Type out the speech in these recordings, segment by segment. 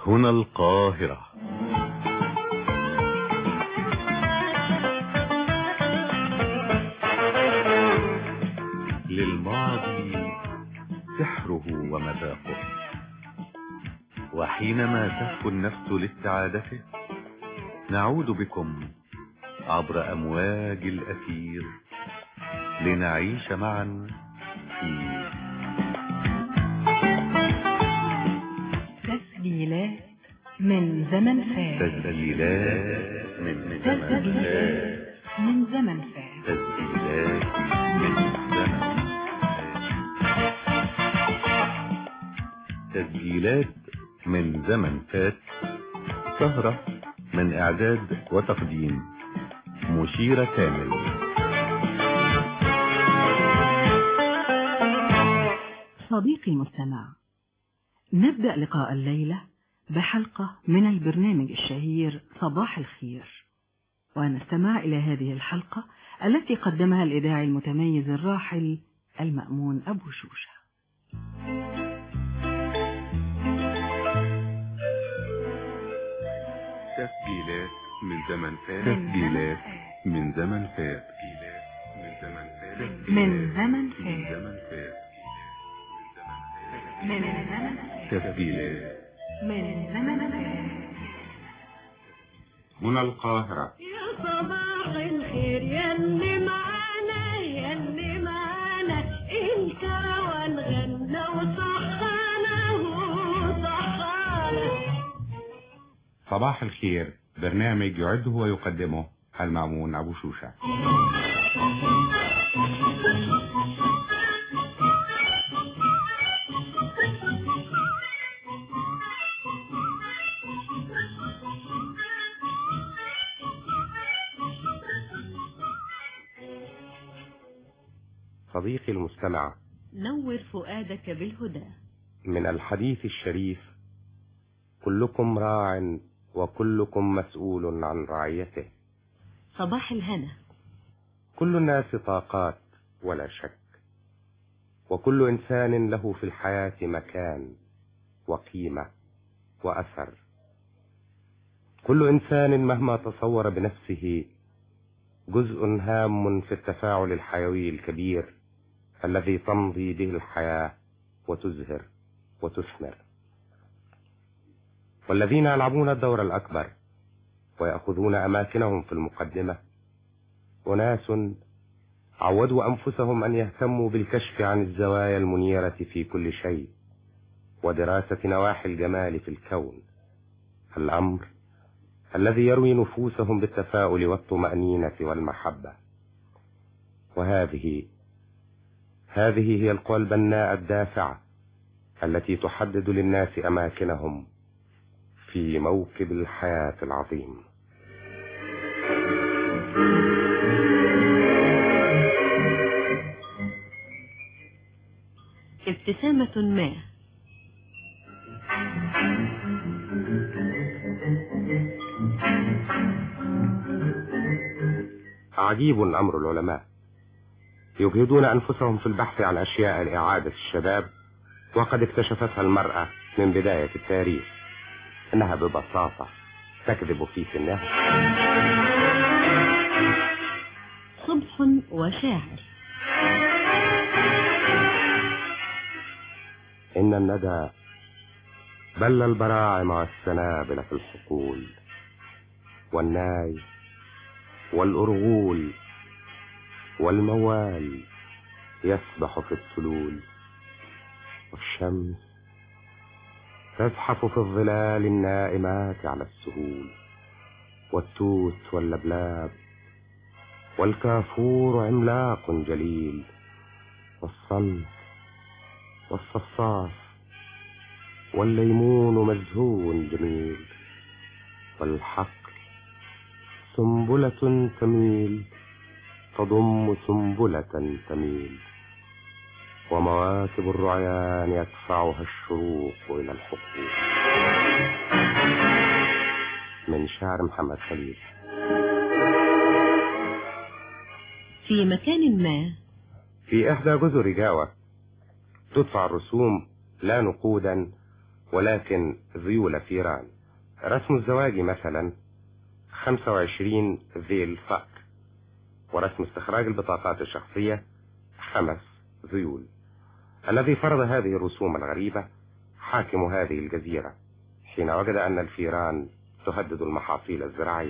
هنا القاهرة للماضي سحره ومذاقه وحينما تهفو النفس لاستعادته نعود بكم عبر أمواج الأثير لنعيش معا في تسجيلات من زمن فات تسجيلات من زمن فات تسجيلات من زمن فات تسجيلات من زمن تسجيلات من زمن فات سهرة من إعداد وتقديم مشيرة كامل صديقي المستمع نبدأ لقاء الليلة بحلقة من البرنامج الشهير صباح الخير ونستمع إلى هذه الحلقة التي قدمها الإذاعي المتميز الراحل المأمون أبو شوشة تسجيلات من زمن فات تسجيلات من زمن فات من زمن فات من زمن فات من زمن فات من زمن فات تسجيلات من زمن فات هنا القاهرة يا صباح الخير يا اللي معانا يا اللي معانا انت والغنى وصحانا وصحانا صباح الخير برنامج يعده ويقدمه المأمون أبو شوشة صديقي المستمع نور فؤادك بالهدى من الحديث الشريف كلكم راع وكلكم مسؤول عن رعيته صباح الهنا كل الناس طاقات ولا شك وكل إنسان له في الحياة مكان وقيمة وأثر كل إنسان مهما تصور بنفسه جزء هام في التفاعل الحيوي الكبير الذي تمضي به الحياة وتزهر وتثمر والذين يلعبون الدور الأكبر ويأخذون أماكنهم في المقدمة أناس عودوا أنفسهم أن يهتموا بالكشف عن الزوايا المنيرة في كل شيء ودراسة نواحي الجمال في الكون الأمر الذي يروي نفوسهم بالتفاؤل والطمأنينة والمحبة وهذه هذه هي القوى البناء الدافعة التي تحدد للناس أماكنهم في موكب الحياة العظيم ابتسامة ما عجيب أمر العلماء يجهدون أنفسهم في البحث عن أشياء لإعادة الشباب وقد اكتشفتها المرأة من بداية التاريخ إنها ببساطة تكذب في سنها صبح وشاعر إن الندى بل البراعم والسنابل في الحقول والناي والأرغول والموال يسبح في التلول والشمس تزحف في الظلال النائمات على السهول والتوت واللبلاب والكافور عملاق جليل والصمت والصفاف والليمون مزهو جميل والحقل سنبلة تميل تضم سنبلة تميل ومواكب الرعيان يدفعها الشروق إلى الحقول من شعر محمد خليل في مكان ما في إحدى جزر جاوة تدفع الرسوم لا نقودا ولكن ذيول فيران رسم الزواج مثلا 25 ذيل فأر ورسم استخراج البطاقات الشخصية خمس ذيول الذي فرض هذه الرسوم الغريبة حاكم هذه الجزيرة حين وجد أن الفيران تهدد المحاصيل الزراعية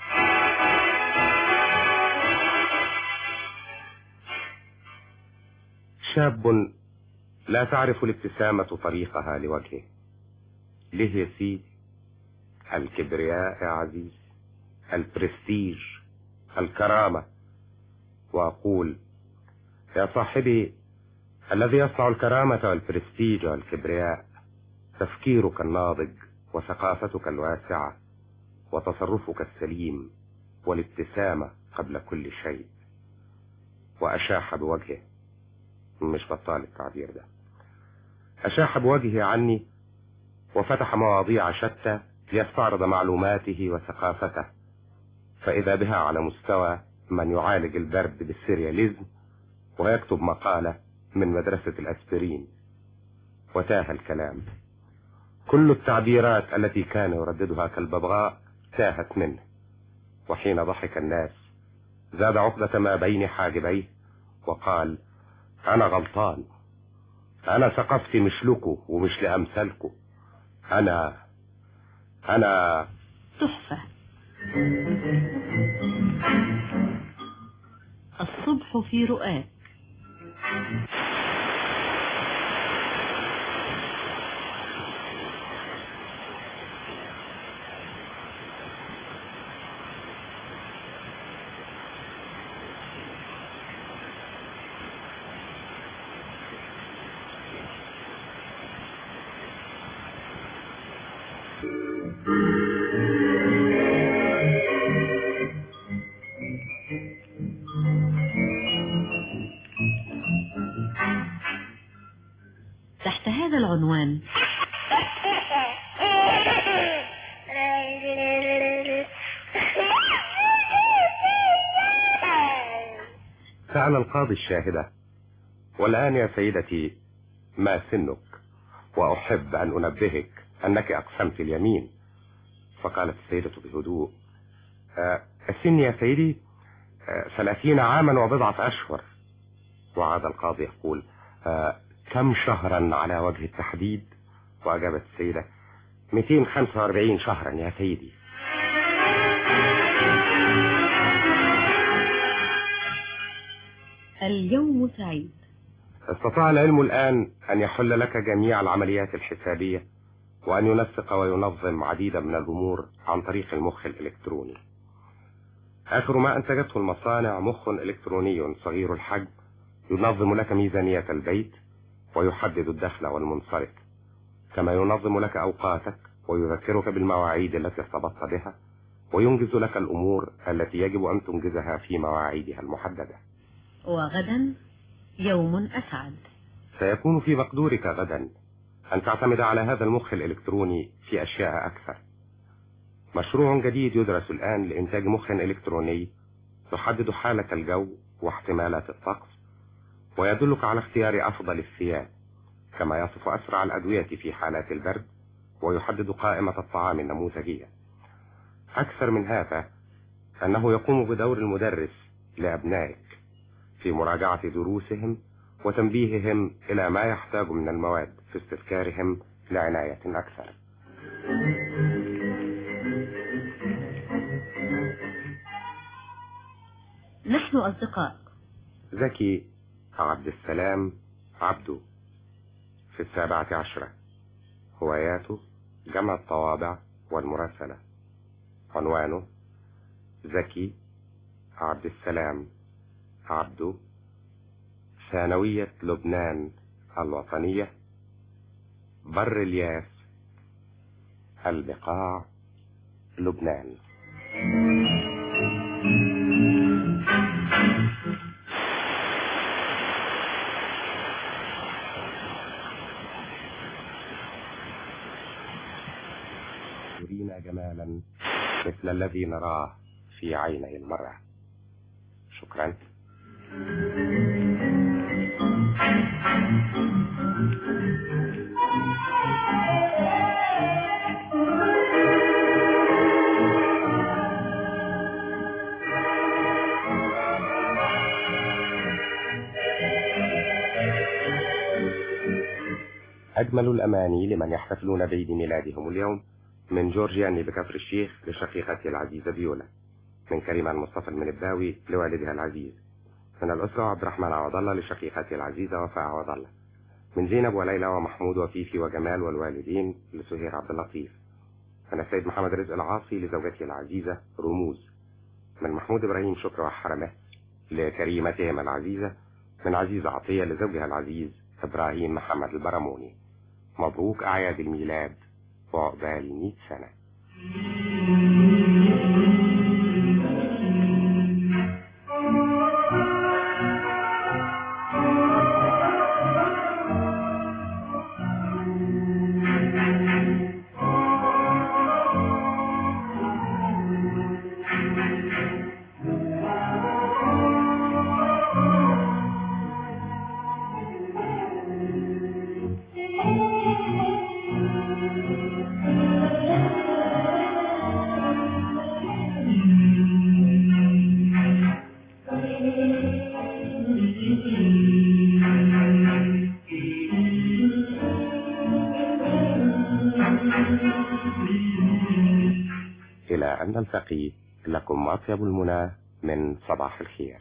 شاب لا تعرف الابتسامة طريقها لوجهه ليه يا سيدي الكبرياء يا عزيز البرستيج الكرامة وأقول يا صاحبي الذي يصنع الكرامة والبرستيج والكبرياء تفكيرك الناضج وثقافتك الواسعة وتصرفك السليم والابتسامة قبل كل شيء وأشاح بوجهه مش بطال التعبير ده أشاح بوجهه عني وفتح مواضيع شتى ليستعرض معلوماته وثقافته فإذا بها على مستوى من يعالج البرد بالسيرياليزم ويكتب مقالة من مدرسة الأسبرين وتاه الكلام كل التعبيرات التي كان يرددها كالببغاء تاهت منه وحين ضحك الناس زاد عقدة ما بين حاجبيه وقال أنا غلطان أنا ثقافتي مش لكم ومش لأمثالكم أنا أنا تحفة الصبح في رؤاك تحت هذا العنوان سأل القاضي الشاهدة والآن يا سيدتي ما سنك وأحب أن أنبهك أنك أقسمت اليمين فقالت السيدة بهدوء آه، السن يا سيدي آه، ثلاثين عاما وبضعة أشهر وعاد القاضي يقول آه، كم شهرا على وجه التحديد وأجابت السيدة 245 شهرا يا سيدي اليوم سعيد استطاع العلم الآن أن يحل لك جميع العمليات الحسابية وأن ينسق وينظم عديدا من الأمور عن طريق المخ الإلكتروني آخر ما أنتجته المصانع مخ إلكتروني صغير الحجم ينظم لك ميزانية البيت ويحدد الدخل والمنصرف كما ينظم لك أوقاتك ويذكرك بالمواعيد التي ارتبطت بها وينجز لك الأمور التي يجب أن تنجزها في مواعيدها المحددة وغدا يوم أسعد سيكون في مقدورك غدا أن تعتمد على هذا المخ الإلكتروني في أشياء أكثر مشروع جديد يدرس الآن لإنتاج مخ إلكتروني يحدد حالة الجو واحتمالات الطقس ويدلك على اختيار أفضل الثياب كما يصف أسرع الأدوية في حالات البرد ويحدد قائمة الطعام النموذجية أكثر من هذا أنه يقوم بدور المدرس لأبنائك في مراجعة دروسهم وتنبيههم إلى ما يحتاج من المواد في استذكارهم لعناية أكثر نحن أصدقاء زكي عبد السلام عبده في السابعة عشرة هواياته جمع الطوابع والمراسلة عنوانه زكي عبد السلام عبده ثانوية لبنان الوطنية بر الياس البقاع لبنان يرينا جمالا مثل الذي نراه في عيني المرأة شكرا أجمل الأماني لمن يحتفلون بعيد ميلادهم اليوم من جورجياني بكفر الشيخ لشقيقتي العزيزة فيولا من كريمة المصطفى المنباوي لوالدها العزيز من الأسرة عبد الرحمن عوض الله لشقيقتي العزيزة وفاء عوض الله من زينب وليلى ومحمود وفيفي وجمال والوالدين لسهير عبد اللطيف من السيد محمد رزق العاصي لزوجته العزيزة رموز من محمود إبراهيم شكر وحرمه لكريمتهم العزيزة من عزيزة عطية لزوجها العزيز إبراهيم محمد البرموني مبروك أعياد الميلاد وعقبال 100 سنة إلى أن نلتقي لكم أطيب المنى من صباح الخير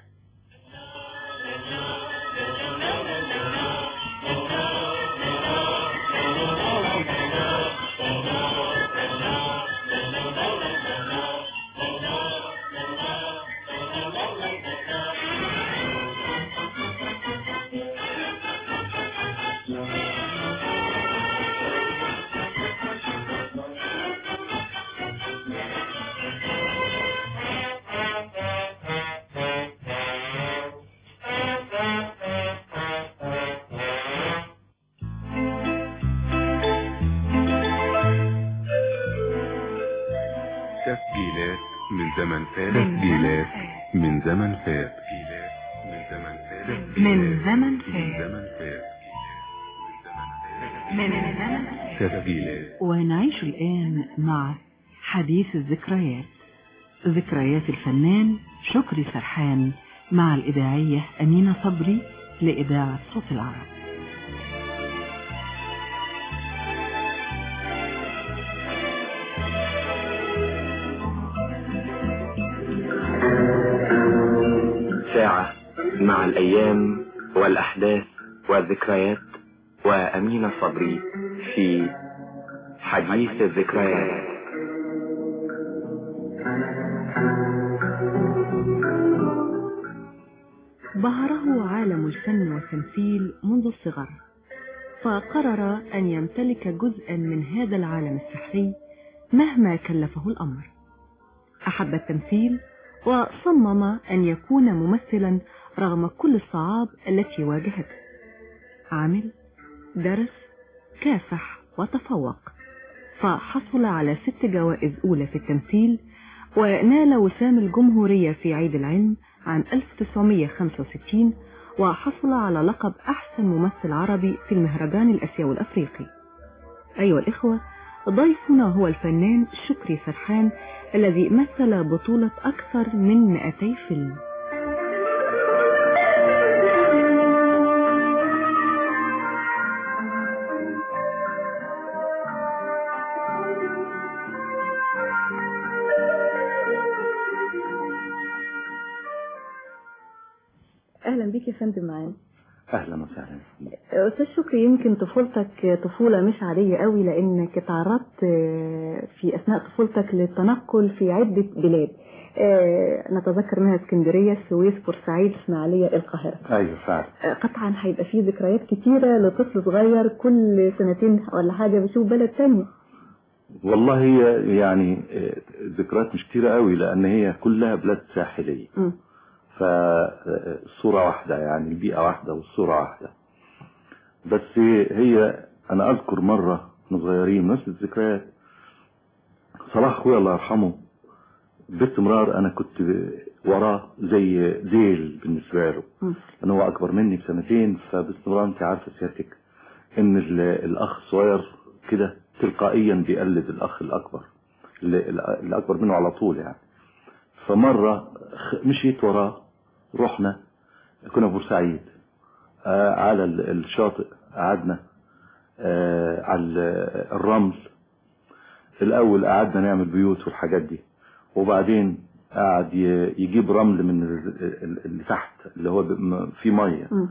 تسجيلات من زمن فات تسجيلات من زمن فات من زمن فات من زمن من فات زمن فات من زمن فات تسجيلات ونعيش الآن مع حديث الذكريات ذكريات الفنان شكري سرحان مع الإذاعية أمينة صبري لإذاعة صوت العرب ساعة مع الأيام والأحداث والذكريات وأمين صبري في حديث الذكريات بهره عالم الفن والتمثيل منذ الصغر فقرر أن يمتلك جزءا من هذا العالم السحري مهما كلفه الأمر أحب التمثيل وصمم أن يكون ممثلا رغم كل الصعاب التي واجهته عمل درس كافح وتفوق فحصل على ست جوائز أولى في التمثيل ونال وسام الجمهورية في عيد العلم عام 1965 وحصل على لقب أحسن ممثل عربي في المهرجان الأسيوي الأفريقي أيها الإخوة ضيفنا هو الفنان شكري سرحان الذي مثل بطولة أكثر من 200 فيلم أهلا بك يا فندم معانا اهلا وسهلا أستاذ شكري يمكن طفولتك طفولة مش عادية قوي لأنك تعرضت آه، في أثناء طفولتك للتنقل في عدة بلاد آه، نتذكر منها اسكندرية السويس بورسعيد إسماعيلية القاهرة ايوه فعلا آه، قطعا هيبقى فيه ذكريات كتيرة لطفل صغير كل سنتين ولا حاجة بيشوف بلد تانية والله هي يعني آه، ذكريات مش كتيرة قوي لان هي كلها بلاد ساحلية مم. فالصورة واحدة يعني البيئة واحدة والصورة واحدة بس هي انا اذكر مرة واحنا صغيرين نفس الذكريات صلاح اخويا الله يرحمه باستمرار انا كنت وراه زي ذيل بالنسبة له مم. لان هو اكبر مني بسنتين فباستمرار انت عارفة سيادتك ان ال- الاخ الصغير كده تلقائيا بيقلد الاخ الاكبر اللي اللي اكبر منه على طول يعني فمرة خ- مشيت وراه رحنا كنا في بورسعيد آه، على ال- الشاطئ قعدنا آه، على الرمل الاول قعدنا نعمل بيوت والحاجات دي وبعدين قعد ي- يجيب رمل من ال- ال- اللي تحت اللي هو ب- م- فيه ميه مم.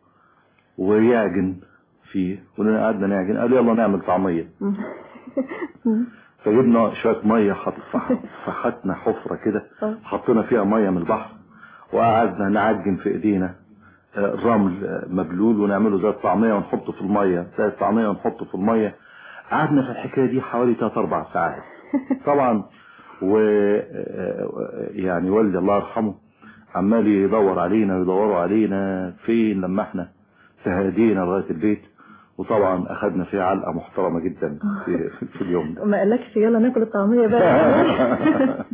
ويعجن فيه وقعدنا نعجن قال يلا نعمل طعميه مم. مم. فجبنا شويه ميه حط فح- فحتنا حفره كده آه. حطينا فيها ميه من البحر وقعدنا نعجن في ايدينا آه، الرمل آه، مبلول ونعمله زي الطعميه ونحطه في الميه زي الطعميه ونحطه في الميه قعدنا في الحكايه دي حوالي 3 4 ساعات طبعا و آه، يعني والدي الله يرحمه عمال يدور علينا ويدوروا علينا فين لما احنا تهادينا لغايه البيت وطبعا اخذنا فيه علقه محترمه جدا في, في اليوم ده ما قالكش يلا ناكل الطعمية بقى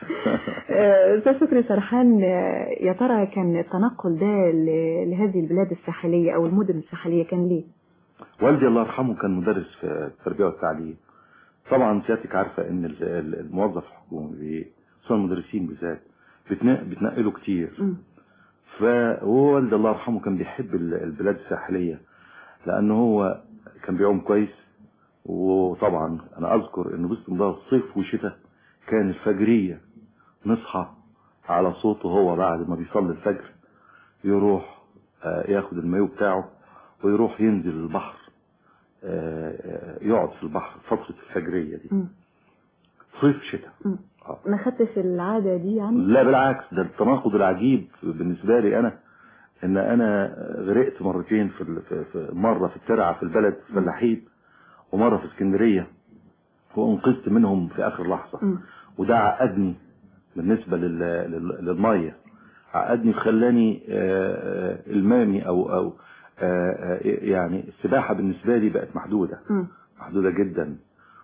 آه، أستاذ شكري سرحان آه، يا ترى كان التنقل ده ل- لهذه البلاد الساحلية أو المدن الساحلية كان ليه؟ والدي الله يرحمه كان مدرس في التربيه والتعليم طبعا سيادتك عارفه ان ال- ال- الموظف الحكومي خصوصا المدرسين بالذات بتنا- بتنقلوا كتير مم. فهو والدي الله يرحمه كان بيحب ال- البلاد الساحليه لانه هو كان بيعوم كويس وطبعا انا اذكر انه باستمرار صيف وشتاء كان الفجريه نصحى على صوته هو بعد ما بيصلي الفجر يروح آه، ياخد المايو بتاعه ويروح ينزل البحر آه، آه، يقعد في البحر فترة الفجرية دي مم. صيف شتاء مم. آه. ما خدتش العادة دي يعني؟ لا بالعكس ده التناقض العجيب بالنسبة لي أنا إن أنا غرقت مرتين في, ال- في, في مرة في الترعة في البلد في الفلاحين ومرة في اسكندرية وانقذت منهم في آخر لحظة مم. وده عقدني بالنسبة لل- لل- للمية عقدني وخلاني آه، آه، المامي أو أو آه، آه، يعني السباحة بالنسبة لي بقت محدودة مم. محدودة جدا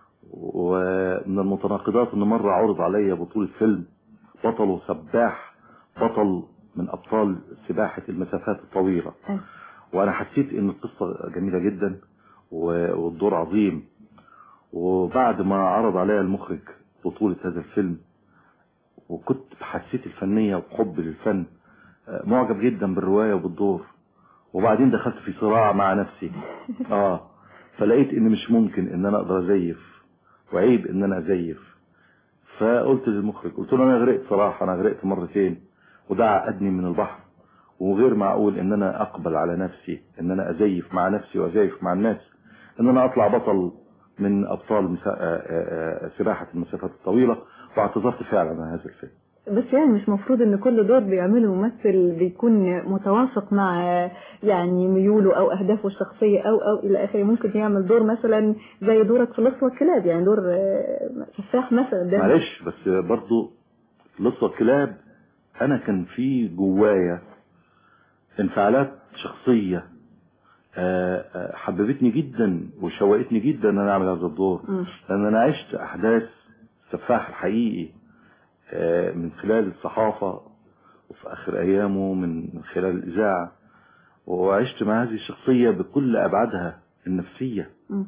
ومن المتناقضات ان مرة عرض عليا بطولة فيلم بطله سباح بطل من ابطال سباحة المسافات الطويلة أي. وانا حسيت ان القصة جميلة جدا و- والدور عظيم وبعد ما عرض عليا المخرج بطولة هذا الفيلم وكنت بحسيت الفنية وحب للفن آه، معجب جدا بالرواية وبالدور وبعدين دخلت في صراع مع نفسي اه فلقيت ان مش ممكن ان انا اقدر ازيف وعيب ان انا ازيف فقلت للمخرج قلت له انا غرقت صراحة انا غرقت مرتين وده عقدني من البحر وغير معقول ان انا اقبل على نفسي ان انا ازيف مع نفسي وازيف مع الناس ان انا اطلع بطل من ابطال مسا... آه، آه، آه، سباحة المسافات الطويلة واعتذرت فعلا عن هذا الفيلم بس يعني مش مفروض ان كل دور بيعمله ممثل بيكون متوافق مع يعني ميوله او اهدافه الشخصية او او الى اخره ممكن يعمل دور مثلا زي دورك في لص والكلاب يعني دور آه، سفاح مثلا ده معلش بس برضو لصة الكلاب انا كان في جوايا انفعالات شخصية آه، آه، حببتني جدا وشوقتني جدا ان انا اعمل هذا الدور مم. لان انا عشت احداث السفاح الحقيقي آه، من خلال الصحافة وفي اخر ايامه من خلال الاذاعة وعشت مع هذه الشخصية بكل ابعادها النفسية مم.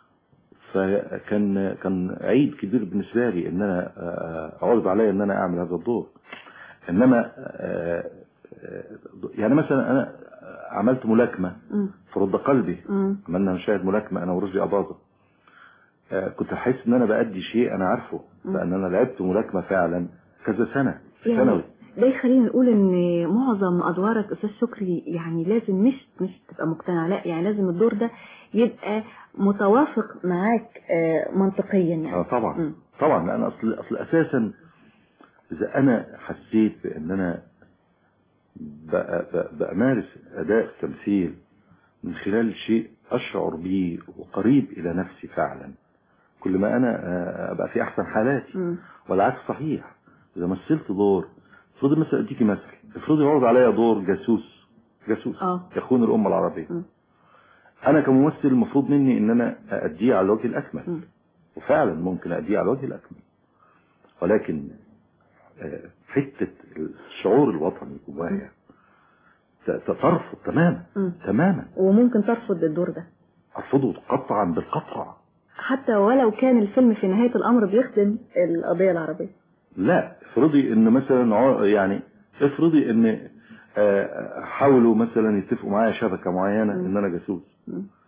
فكان كان عيد كبير بالنسبة لي ان انا آه، عرض عليا ان انا اعمل هذا الدور انما آه، آه، يعني مثلا انا عملت ملاكمة مم. في رد قلبي مم. عملنا مشاهد ملاكمة انا ورشدي اباظة آه، كنت احس ان انا بأدي شيء انا عارفه مم. لان انا لعبت ملاكمة فعلا كذا سنة في يعني ثانوي ده يخلينا نقول ان معظم ادوارك استاذ شكري يعني لازم مش مش تبقى مقتنع لا يعني لازم الدور ده يبقى متوافق معاك آه، منطقيا اه يعني طبعا مم. طبعا لان اصل اصل اساسا اذا انا حسيت بان انا بأ- بأ- بامارس اداء التمثيل من خلال شيء اشعر به وقريب الى نفسي فعلا كل ما انا آه، ابقى في احسن حالاتي مم. والعكس صحيح اذا مثلت دور افرضي مثلا اديكي مثل افرضي عرض عليا دور جاسوس جاسوس اه يخون الامه العربيه مم. انا كممثل المفروض مني ان انا اديه على الوجه الاكمل مم. وفعلا ممكن اديه على الوجه الاكمل ولكن آه، حته الشعور الوطني جوايا ت- ت- ترفض تماما مم. تماما وممكن ترفض الدور ده ارفضه قطعا بالقطع حتى ولو كان الفيلم في نهاية الأمر بيخدم القضية العربية لا افرضي ان مثلا ع- يعني افرضي ان آه، حاولوا مثلا يتفقوا معايا شبكه معينه مم. ان انا جاسوس مم.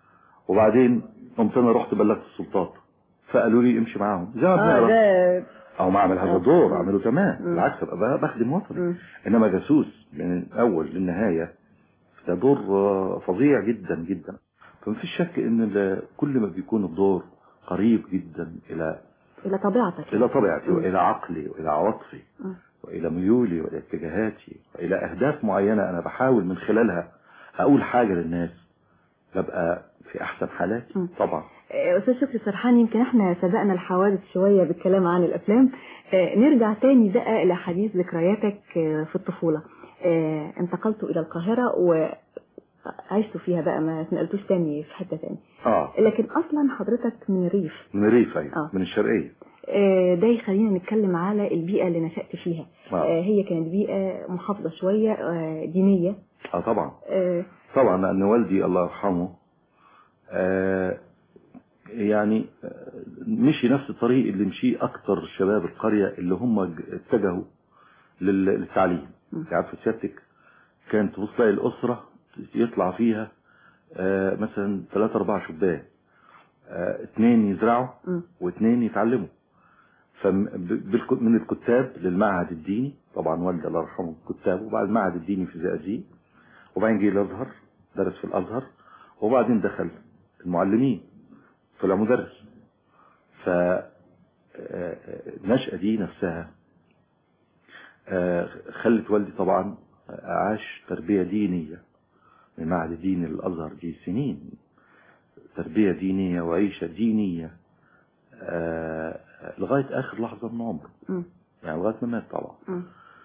وبعدين قمت انا رحت بلغت السلطات فقالوا لي امشي معاهم زي ما اه بنقرا ده او ما اعمل هذا آه. الدور اعمله تمام مم. بالعكس ابقى بخدم وطني مم. انما جاسوس من الاول للنهايه ده دور آه، فظيع جدا جدا فمفيش شك ان ال- كل ما بيكون الدور قريب جدا الى الى طبيعتك الى طبيعتي مم. والى عقلي والى عواطفي مم. والى ميولي والى اتجاهاتي والى اهداف معينه انا بحاول من خلالها اقول حاجه للناس ببقى في احسن حالاتي مم. طبعا آه، أستاذ شكري سرحان يمكن احنا سبقنا الحوادث شوية بالكلام عن الأفلام آه، نرجع تاني بقى لحديث ذكرياتك آه، في الطفولة آه، انتقلتوا إلى القاهرة وعشتوا فيها بقى ما اتنقلتوش تاني في حتة تاني اه لكن أصلا حضرتك من الريف من الريف ايوه آه. من الشرقيه آه، ده يخلينا نتكلم على البيئة اللي نشأت فيها آه. آه، هي كانت بيئة محافظة شوية آه، دينية اه طبعا آه، طبعا لان والدي الله يرحمه آه يعني آه، مشي نفس الطريق اللي مشيه اكتر شباب القريه اللي هم ج- اتجهوا لل- للتعليم م. يعني في سيادتك كانت تبص تلاقي الاسره يطلع فيها آه مثلا ثلاثة أربعة شبان آه اثنين يزرعوا م. واثنين يتعلموا فمن الكتاب للمعهد الديني طبعا والدي الله يرحمه كتاب وبعد المعهد الديني في زقازيق وبعدين جه الازهر درس في الازهر وبعدين دخل المعلمين طلع مدرس ف آه، النشأة دي نفسها آه، خلت والدي طبعا عاش تربية دينية من معهد الدين للأزهر دي سنين تربية دينية وعيشة دينية آه، لغاية آخر لحظة من عمره م. يعني لغاية ما مات طبعا م.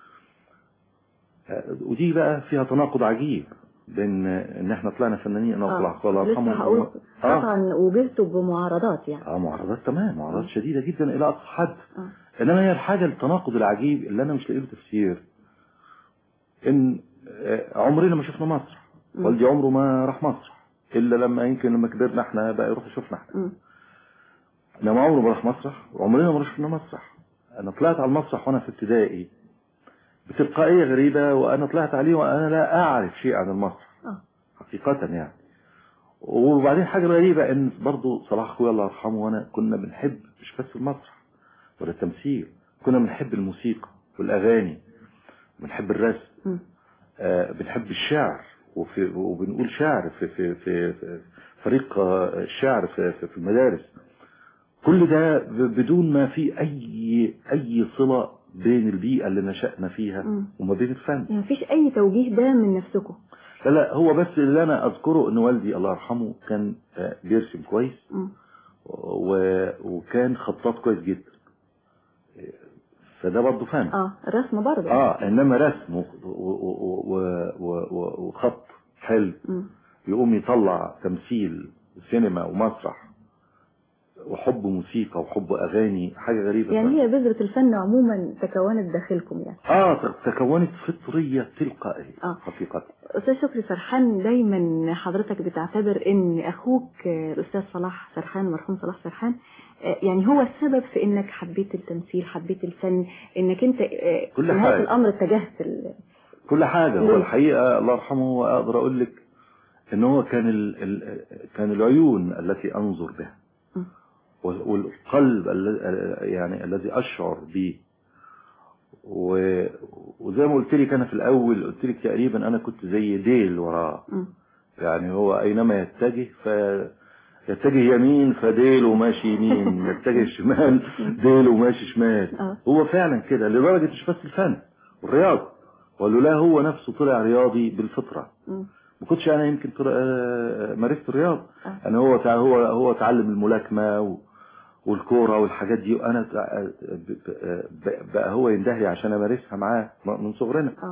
آه، ودي بقى فيها تناقض عجيب بين ان احنا طلعنا فنانين انا آه، وطلع الله لسه يرحمه هقول اه طبعا واجهتوا بمعارضات يعني اه معارضات تمام معارضات شديدة جدا الى اقصى حد آه. انما هي الحاجة التناقض العجيب اللي انا مش لاقي له تفسير ان آه، عمرنا ما شفنا مسرح م. والدي عمره ما راح مسرح الا لما يمكن لما كبرنا احنا بقى يروح يشوفنا احنا م. انما عمره ما راح مسرح وعمرنا ما شفنا مسرح انا طلعت على المسرح وانا في ابتدائي بتلقائية غريبة وانا طلعت عليه وانا لا اعرف شيء عن المسرح آه. حقيقة يعني وبعدين حاجة غريبة ان برضو صلاح اخويا الله يرحمه وانا كنا بنحب مش بس المسرح ولا التمثيل كنا بنحب الموسيقى والاغاني بنحب الرسم م. آه بنحب الشعر وفي وبنقول شعر في في في, في فريق آه، الشعر في, في, في المدارس كل ده ب- بدون ما في اي اي صلة بين البيئة اللي نشأنا فيها م. وما بين الفن يعني مفيش أي توجيه ده من نفسكم لا لا هو بس اللي انا اذكره ان والدي الله يرحمه كان آه، بيرسم كويس م. و... وكان خطاط كويس جدا فده برضه فن اه الرسم برضه اه انما رسم و... و... و... و... و... وخط حلو م. يقوم يطلع تمثيل سينما ومسرح وحب موسيقى وحب اغاني حاجه غريبه يعني هي بذرة الفن عموما تكونت داخلكم يعني اه تكونت فطريه تلقائيه آه. حقيقه أستاذ شكري سرحان دايما حضرتك بتعتبر إن أخوك آه، الأستاذ صلاح سرحان مرحوم صلاح سرحان آه، يعني هو السبب في إنك حبيت التمثيل حبيت الفن إنك أنت آه، كل في نهاية حاجة. الأمر اتجهت ال... كل حاجة هو ليه؟ الحقيقة الله يرحمه أقدر أقول لك إن هو كان ال... ال... كان العيون التي أنظر بها م. وال- والقلب ال... يعني الذي أشعر به و... وزي ما قلت لك أنا في الأول قلت لك تقريبا أنا كنت زي ديل وراه م. يعني هو أينما يتجه ف يتجه يمين فديله ماشي يمين يتجه شمال ديله ماشي شمال آه. هو فعلا كده لدرجة مش بس الفن والرياضة ولولا هو نفسه طلع رياضي بالفطرة م. ما كنتش انا يمكن طلع آه، مارست الرياضة آه. يعني هو تع- هو هو اتعلم الملاكمة و- والكورة والحاجات دي وانا تع- ب- ب- ب- بقى هو يندهلي عشان امارسها معاه من صغرنا اه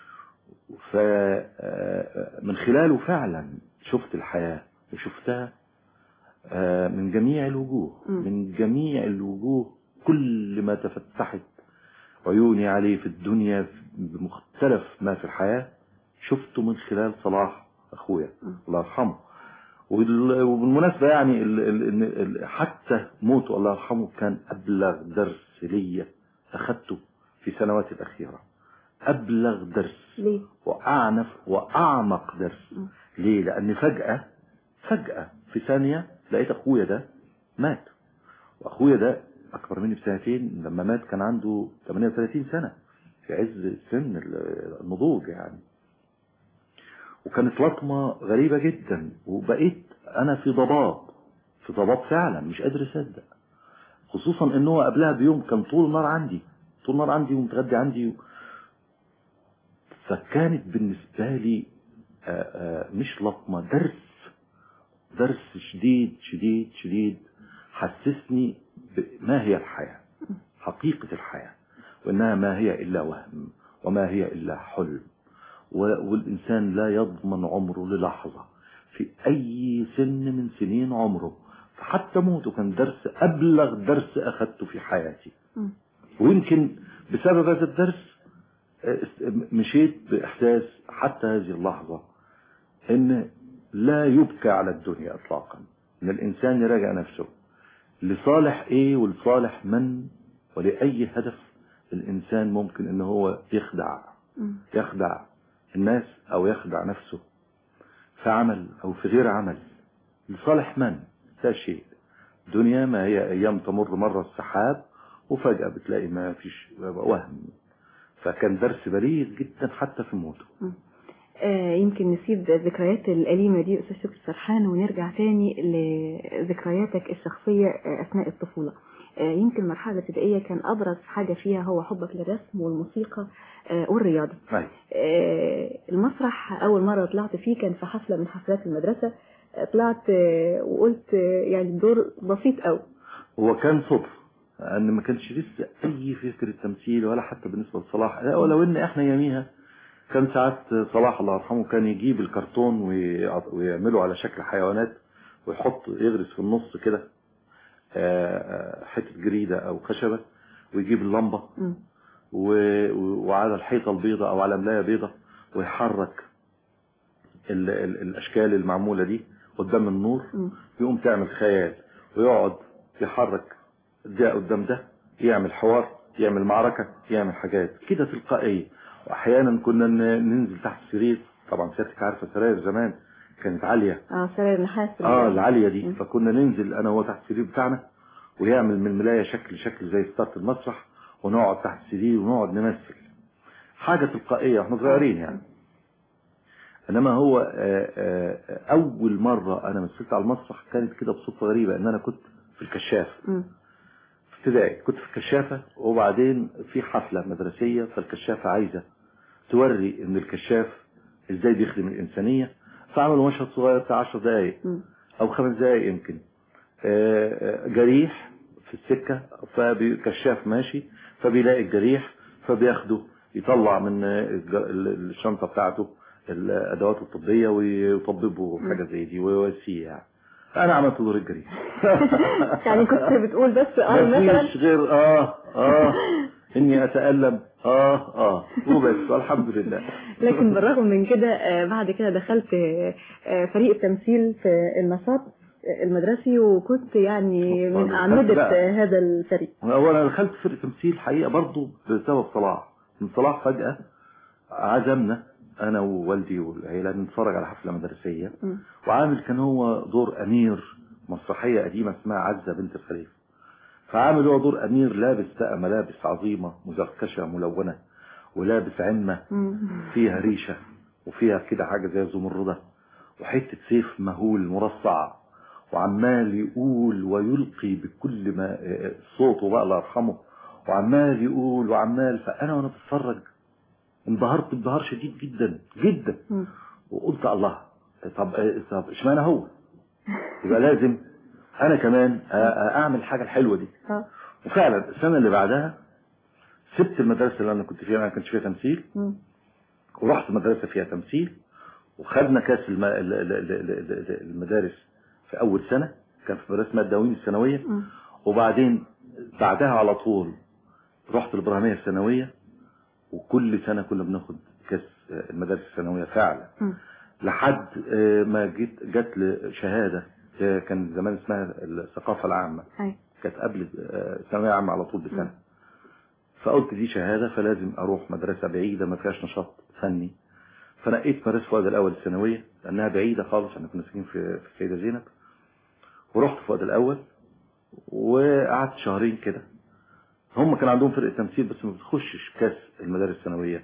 فمن خلاله فعلا شفت الحياة وشفتها آه، من جميع الوجوه م. من جميع الوجوه كل ما تفتحت عيوني عليه في الدنيا بمختلف ما في الحياة شفته من خلال صلاح أخويا م. الله يرحمه وبال- وبالمناسبة يعني ال ال ال حتى موته الله يرحمه كان أبلغ درس ليا أخذته في سنواتي الأخيرة أبلغ درس ليه؟ وأعنف وأعمق درس م. ليه؟ لأن فجأة فجأة في ثانية لقيت اخويا ده مات واخويا ده اكبر مني بسنتين لما مات كان عنده 38 سنة في عز سن النضوج يعني وكانت لطمة غريبة جدا وبقيت انا في ضباب في ضباب فعلا مش قادر اصدق خصوصا ان هو قبلها بيوم كان طول النهار عندي طول النهار عندي ومتغدي عندي و... فكانت بالنسبة لي آآ آآ مش لطمة درس درس شديد شديد شديد حسسني ما هي الحياة حقيقة الحياة وإنها ما هي إلا وهم وما هي إلا حلم والإنسان لا يضمن عمره للحظة في أي سن من سنين عمره فحتى موته كان درس أبلغ درس أخذته في حياتي ويمكن بسبب هذا الدرس مشيت بإحساس حتى هذه اللحظة إن لا يبكى على الدنيا إطلاقا إن الإنسان يراجع نفسه لصالح إيه ولصالح من ولأي هدف الإنسان ممكن إن هو يخدع يخدع الناس أو يخدع نفسه في عمل أو في غير عمل لصالح من لا شيء دنيا ما هي أيام تمر مرة السحاب وفجأة بتلاقي ما فيش وهم فكان درس بليغ جدا حتى في موته آه يمكن نسيب الذكريات الأليمة دي أستاذ شكري سرحان ونرجع تاني لذكريات الشخصية أثناء الطفولة آه يمكن المرحلة الابتدائية كان أبرز حاجة فيها هو حبك للرسم والموسيقى آه والرياضة المسرح أول مرة طلعت فيه كان في حفلة من حفلات المدرسة طلعت وقلت يعني دور بسيط قوي هو كان صدفة ان ما كانش لسه اي فكرة تمثيل ولا حتى بالنسبة لصلاح ولو ان احنا يوميها كان ساعات صلاح الله يرحمه كان يجيب الكرتون ويعمله على شكل حيوانات ويحط يغرس في النص كده حتة جريدة او خشبة ويجيب اللمبة وعلى الحيطة البيضة او على ملاية بيضة ويحرك ال ال الاشكال المعمولة دي قدام النور يقوم تعمل خيال ويقعد يحرك ده قدام ده يعمل حوار يعمل معركة يعمل حاجات كده تلقائية واحيانا كنا ننزل تحت السرير طبعا سيادتك عارفة سراير زمان كانت عالية اه سراير نحاس اه العالية دي فكنا ننزل انا وهو تحت السرير بتاعنا ويعمل من الملاية شكل شكل زي ستارت المسرح ونقعد تحت السرير ونقعد نمثل حاجة تلقائية واحنا صغيرين يعني انما هو آآ آآ اول مرة انا مثلت على المسرح كانت كده بصدفة غريبة ان انا كنت في الكشاف م. في ابتدائي كنت في الكشافة وبعدين في حفلة مدرسية فالكشافة عايزة توري ان الكشاف ازاي بيخدم الانسانية فعملوا مشهد صغير بتاع 10 دقايق او خمس دقايق يمكن جريح في السكة فكشاف ماشي فبيلاقي الجريح فبياخده يطلع من الشنطة بتاعته الادوات الطبية ويطببه حاجة زي دي ويواسيه يعني انا عملت دور الجريح يعني كنت بتقول بس اه مثلا مفيش غير اه اه اني اتألم اه اه وبس والحمد لله لكن بالرغم من كده بعد كده دخلت فريق التمثيل في النشاط المدرسي وكنت يعني من أعمدة هذا الفريق هو انا دخلت فريق تمثيل حقيقة برضو بسبب صلاح من صلاح فجأة عزمنا انا ووالدي والعيلة نتفرج على حفلة مدرسية م. وعامل كان هو دور امير مسرحية قديمة اسمها عزة بنت الخليفة فعامل هو دور امير لابس بقى ملابس عظيمة مزركشة ملونة ولابس عمة م. فيها ريشة وفيها كده حاجة زي الزمردة وحتة سيف مهول مرصع وعمال يقول ويلقي بكل ما صوته بقى الله يرحمه وعمال يقول وعمال فانا وانا بتفرج انبهرت انبهار شديد جدا جدا م. وقلت الله طب طب اشمعنى هو يبقى لازم انا كمان أ- أ- اعمل الحاجه الحلوه دي اه وفعلا السنه اللي بعدها سبت المدرسه اللي انا كنت فيها ما كانش فيها تمثيل م. ورحت مدرسه فيها تمثيل وخدنا كاس الم... ال- ال- ال- ال- ال- المدارس في اول سنه كان في مدرسه ماده الدواوين الثانويه م. وبعدين بعدها على طول رحت الابراهيميه الثانويه وكل سنه كنا بناخد كاس المدارس الثانويه فعلا م. لحد آه، ما جيت جت لي شهاده آه، كان زمان اسمها الثقافه العامه هاي كانت قبل آه، الثانويه عامه على طول بسنه فقلت دي شهاده فلازم اروح مدرسه بعيده ما فيهاش نشاط فني فنقيت مدرسه فؤاد الاول الثانويه لانها بعيده خالص احنا كنا ساكنين في في السيده زينب ورحت فؤاد الاول وقعدت شهرين كده هم كان عندهم فرقه تمثيل بس ما بتخشش كاس المدارس الثانويه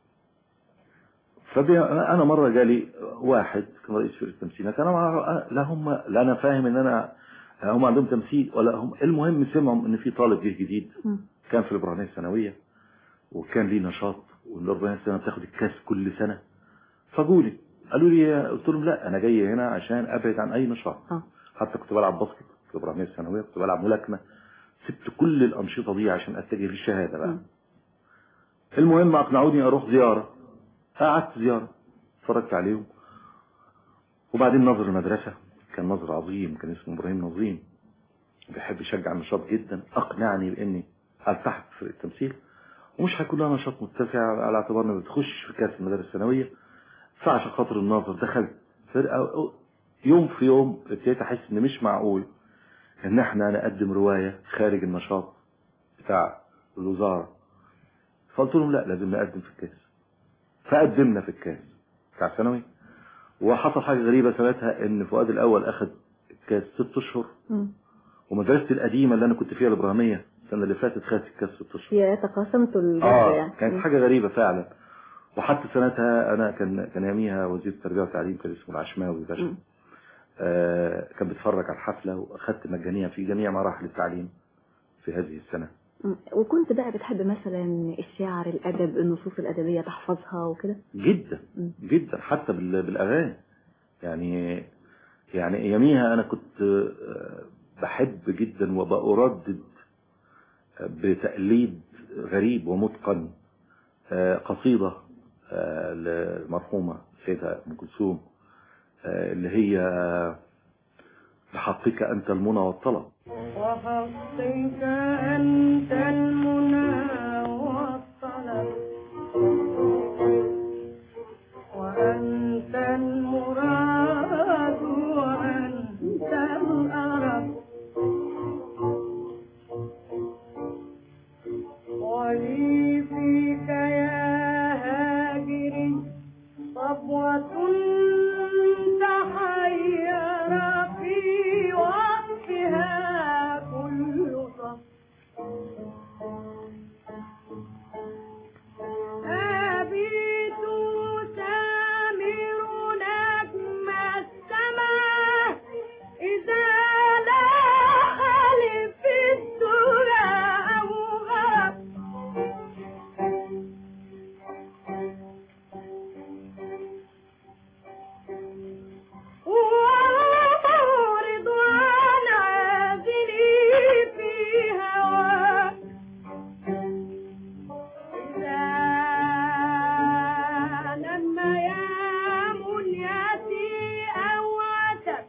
فانا مره جالي واحد كان رئيس فرقه تمثيل كان انا لا هم لا انا فاهم ان انا هم عندهم تمثيل ولا هم المهم سمعوا ان في طالب جه جديد مم. كان في الابراهيميه الثانويه وكان ليه نشاط والابراهيميه الثانويه بتاخد الكاس كل سنه فجولي قالوا لي قلت لهم لا انا جاي هنا عشان ابعد عن اي نشاط اه حتى كنت بلعب باسكت في الابراهيميه الثانويه كنت بلعب ملاكمه سبت كل الانشطه دي عشان اتجه للشهاده بقى مم. المهم اقنعوني اروح زياره قعدت زياره اتفرجت عليهم وبعدين نظر المدرسه كان نظر عظيم كان اسمه ابراهيم نظيم بيحب يشجع النشاط جدا اقنعني باني التحق في التمثيل ومش هيكون لها نشاط متسع على اعتبار انها بتخش في كاس المدارس الثانويه فعشان خاطر الناظر دخلت فرقه يوم في يوم ابتديت احس ان مش معقول ان احنا نقدم روايه خارج النشاط بتاع الوزاره فقلت لهم لا لازم نقدم في الكاس فقدمنا في الكاس بتاع ثانوي وحصل حاجه غريبه سنتها ان فؤاد الاول اخذ الكاس ست اشهر مم. ومدرستي القديمه اللي انا كنت فيها الابراهيميه السنه اللي فاتت خدت الكاس ست اشهر يا تقاسمتوا الجزء اه يعني كانت حاجه غريبه فعلا وحتى سنتها انا كان كان يوميها وزير التربيه والتعليم كان اسمه العشماوي باشا مم. آه كان بيتفرج على الحفله واخدت مجانيه في جميع مراحل التعليم في هذه السنه مم. وكنت بقى بتحب مثلا الشعر الادب النصوص الادبيه تحفظها وكده جدا مم. جدا حتى بال- بالاغاني يعني يعني اياميها انا كنت آه، بحب جدا وبأردد بتقليد غريب ومتقن آه، قصيدة آه، للمرحومة السيدة أم كلثوم آه، اللي هي بحقك أنت المنى والطلب وحقك أنت المنى والطلب وأنت المراد وأنت الأرب ولي فيك يا هاجري صبوة تحير في وقتها كل صف أبيت سامر نجم السماء إذا لاح لي في الدرى أو غاب ورضوان عازلي في هواك إذا لما يا منيتي أو عتب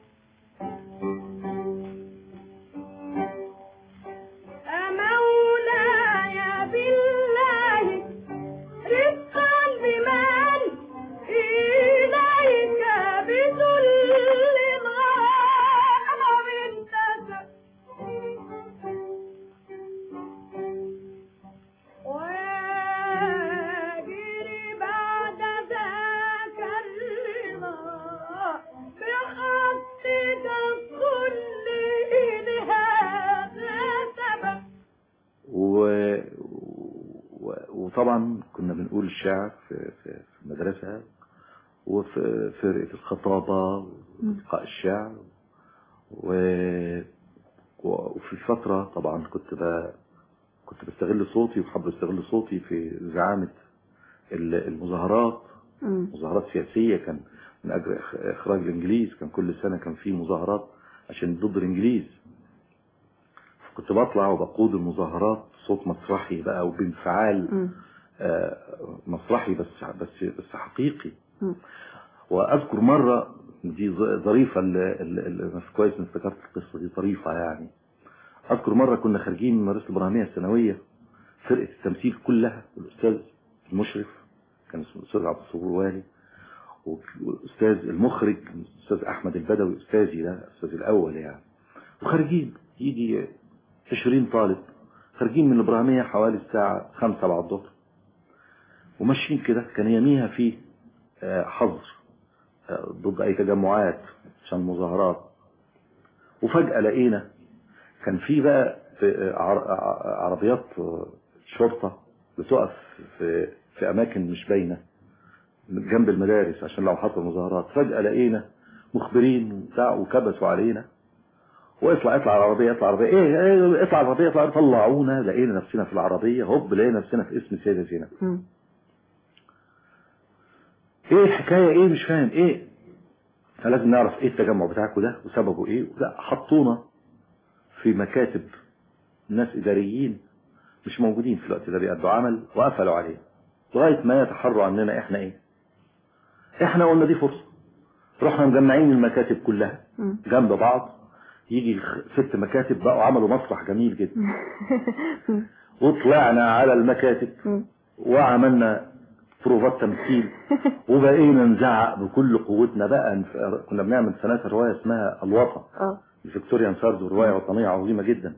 أمولاي بالله رفقا بمن إليك بذل غاب انتسب واجري بعد ذاك الرضا بخطك كل لهذا سبب و... و... وطبعا كنا بنقول الشعر في, في, في المدرسة وفي فرقة الخطابة ولقاء الشعر و... و... وفي فترة طبعا كنت ب... كنت بستغل صوتي وحب استغل صوتي في زعامة ال- المظاهرات مم. مظاهرات سياسية كان من أجل إخ- إخراج الإنجليز كان كل سنة كان في مظاهرات عشان ضد الإنجليز كنت بطلع وبقود المظاهرات صوت مسرحي بقى وبانفعال مم. آه، مسرحي بس بس بس حقيقي مم. واذكر مره دي ظ- ظريفه اللي اللي بس كويس اني افتكرت القصه دي طريفه يعني اذكر مره كنا خارجين من مدرسه الابراهيميه الثانويه فرقه التمثيل كلها والاستاذ المشرف كان اسمه الاستاذ عبد الصبور والي والاستاذ المخرج الاستاذ احمد البدوي استاذي ده الاستاذ الاول يعني وخارجين يجي 20 طالب خارجين من الابراهيميه حوالي الساعه 5 بعد الظهر وماشيين كده كان يميها في آه، حظر آه، ضد اي تجمعات عشان مظاهرات وفجأة لقينا كان في بقى في عر- ع- عربيات شرطة بتقف في في أماكن مش باينة جنب المدارس عشان لو حصل مظاهرات فجأة لقينا مخبرين وبتاع وكبسوا علينا واطلع اطلع العربية اطلع العربية ايه, ايه اطلع العربية اطلع طلعونا لقينا نفسنا في العربية هوب لقينا نفسنا في اسم السيدة زينب مم. ايه الحكاية ايه مش فاهم ايه فلازم نعرف ايه التجمع بتاعكم ده وسببه ايه لا حطونا في مكاتب ناس اداريين مش موجودين في الوقت ده بيأدوا عمل وقفلوا عليه لغاية ما يتحروا عننا احنا ايه احنا قلنا دي فرصة رحنا مجمعين المكاتب كلها مم. جنب بعض يجي الخ- ست مكاتب بقوا عملوا مسرح جميل جدا وطلعنا على المكاتب مم. وعملنا بروفات تمثيل وبقينا نزعق بكل قوتنا بقى نف- كنا بنعمل سنة رواية اسمها الوطن اه فيكتوريان ساردو رواية وطنية عظيمة جدا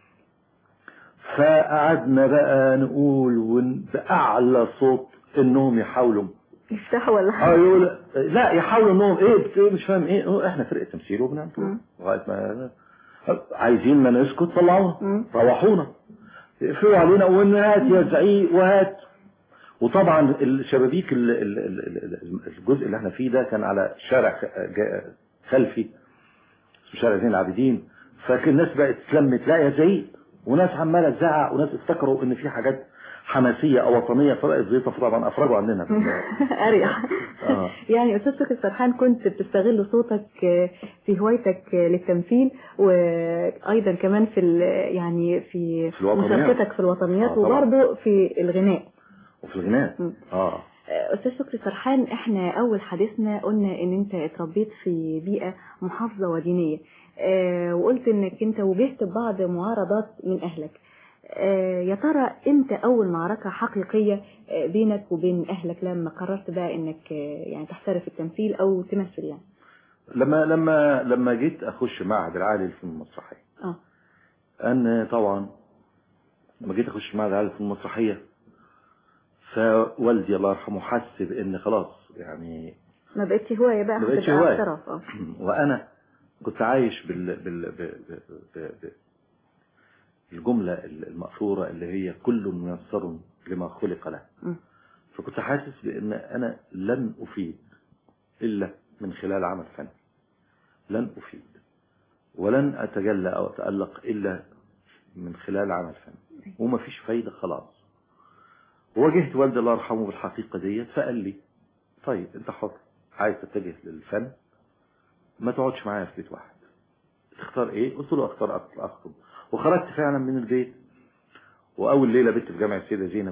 فقعدنا بقى نقول ون- بأعلى صوت انهم يحاولوا يفتحوا ولا اه حاجة يقول لا يحاولوا انهم ايه بت- إيه مش فاهم ايه هو احنا فرقة تمثيل وبنعمل كده. مم. لغاية ما عايزيننا نسكت طلعونا مم. روحونا يقفلوا علينا وقلنا هات يا زعيق وهات وطبعا الشبابيك ال- ال- ال- ال- الجزء اللي احنا فيه ده كان على شارع خ- جا- خلفي اسمه شارع زين العابدين فكان الناس بقت اتلمت لا يا زعيق وناس عماله تزعق وناس افتكروا ان في حاجات حماسيه او وطنيه فبقت زيطه فطبعا افرجوا عننا اريح آه. يعني استاذ فكري سرحان كنت بتستغل صوتك آه، في هوايتك آه، للتمثيل وايضا كمان في ال- يعني في في الوطنيات. مشاركتك في الوطنيات آه، طبعا. وبرضه في الغناء وفي الغناء مم. اه آه، استاذ فكري سرحان احنا اول حديثنا قلنا ان انت اتربيت في بيئه محافظه ودينيه آه، وقلت انك انت واجهت بعض معارضات من اهلك آه، يا ترى امتى اول معركه حقيقيه آه، بينك وبين اهلك لما قررت بقى انك آه، يعني تحترف التمثيل او تمثل يعني لما لما لما جيت اخش معهد العالي للفنون المسرحيه اه ان طبعا لما جيت اخش معهد العالي للفنون المسرحيه فوالدي الله يرحمه حس بان خلاص يعني ما بقتش هوايه بقى ما بقتش هتبقى هواية. احتراف اه وانا كنت عايش بال بال ب... ب... ب... ب... الجملة المأثورة اللي هي كل ميسر لما خلق له مم. فكنت حاسس بأن أنا لن أفيد إلا من خلال عمل فني لن أفيد ولن أتجلى أو أتألق إلا من خلال عمل فني وما فيش فايدة خلاص وواجهت والدي الله يرحمه بالحقيقة ديت فقال لي طيب أنت حر عايز تتجه للفن ما تقعدش معايا في بيت واحد تختار ايه قلت له اختار أخ- اخطب وخرجت فعلا من البيت واول ليله بت في جامع السيده زينب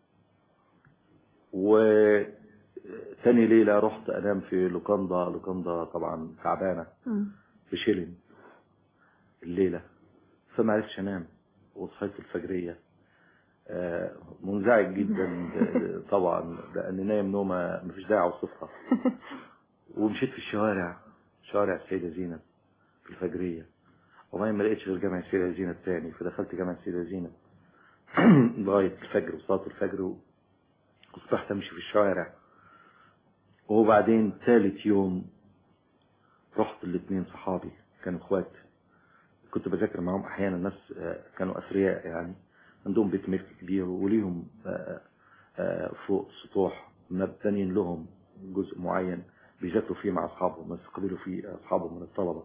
وتاني ليله رحت انام في لوكاندا لوكاندا طبعا تعبانه مم. بشيلن الليله فما عرفتش انام وصحيت الفجريه آه، منزعج جدا آه، طبعا لان نايم نومه مفيش داعي اوصفها ومشيت في الشوارع شوارع السيدة زينب في الفجرية وما ما لقيتش غير جامع السيدة زينب تاني فدخلت جامع السيدة زينب لغاية الفجر وصلاة الفجر واصبحت امشي في الشوارع وبعدين ثالث يوم رحت الاثنين صحابي كانوا اخوات كنت بذاكر معاهم احيانا ناس آه، كانوا اثرياء يعني عندهم بيت ملك كبير وليهم آه، آه، فوق سطوح مبتنين لهم جزء معين بيذاكروا فيه مع اصحابهم يستقبلوا فيه اصحابهم من الطلبه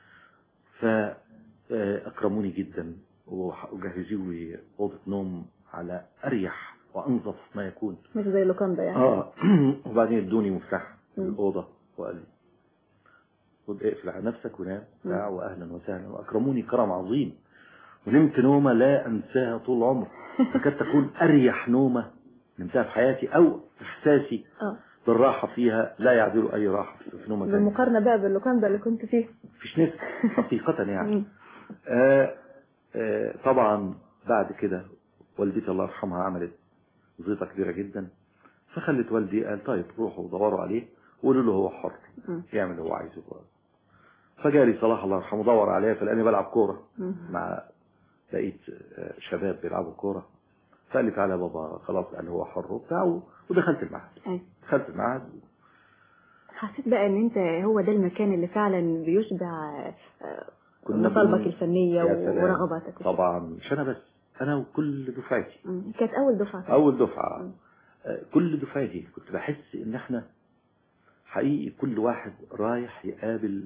فاكرموني جدا وح- وجهزوا لي اوضه نوم على اريح وانظف ما يكون مش زي لوكاندا يعني اه وبعدين ادوني مفتاح مم. الاوضه وقال لي خد اقفل على نفسك ونام بتاع واهلا وسهلا واكرموني كرم عظيم ونمت نومه لا انساها طول عمري تكاد تكون اريح نومه نمتها في حياتي او احساسي اه بالراحه فيها لا يعدل اي راحه في نومه ثانيه بالمقارنه بقى باللوكاندا اللي كنت فيه مفيش نسبه حقيقه يعني مم. آه آه طبعا بعد كده والدتي الله يرحمها عملت زيطة كبيرة جدا فخلت والدي قال طيب روحوا دوروا عليه وقولوا له هو حر مم. يعمل اللي هو عايزه بقى. فجالي صلاح الله يرحمه دور عليا فلقاني بلعب كورة مم. مع بقية آه، شباب بيلعبوا كورة فقال لي تعالى يا بابا خلاص قال هو حر وبتاع ودخلت المعهد أيوة. دخلت المعهد حسيت بقى ان انت هو ده المكان اللي فعلا بيشبع آه، كنا مطالبك بن- الفنية يا سلام. ورغباتك طبعا مش انا بس انا وكل دفعتي مم. كانت أول دفعة اول دفعه مم. آه، كل دفعتي كنت بحس ان احنا حقيقي كل واحد رايح يقابل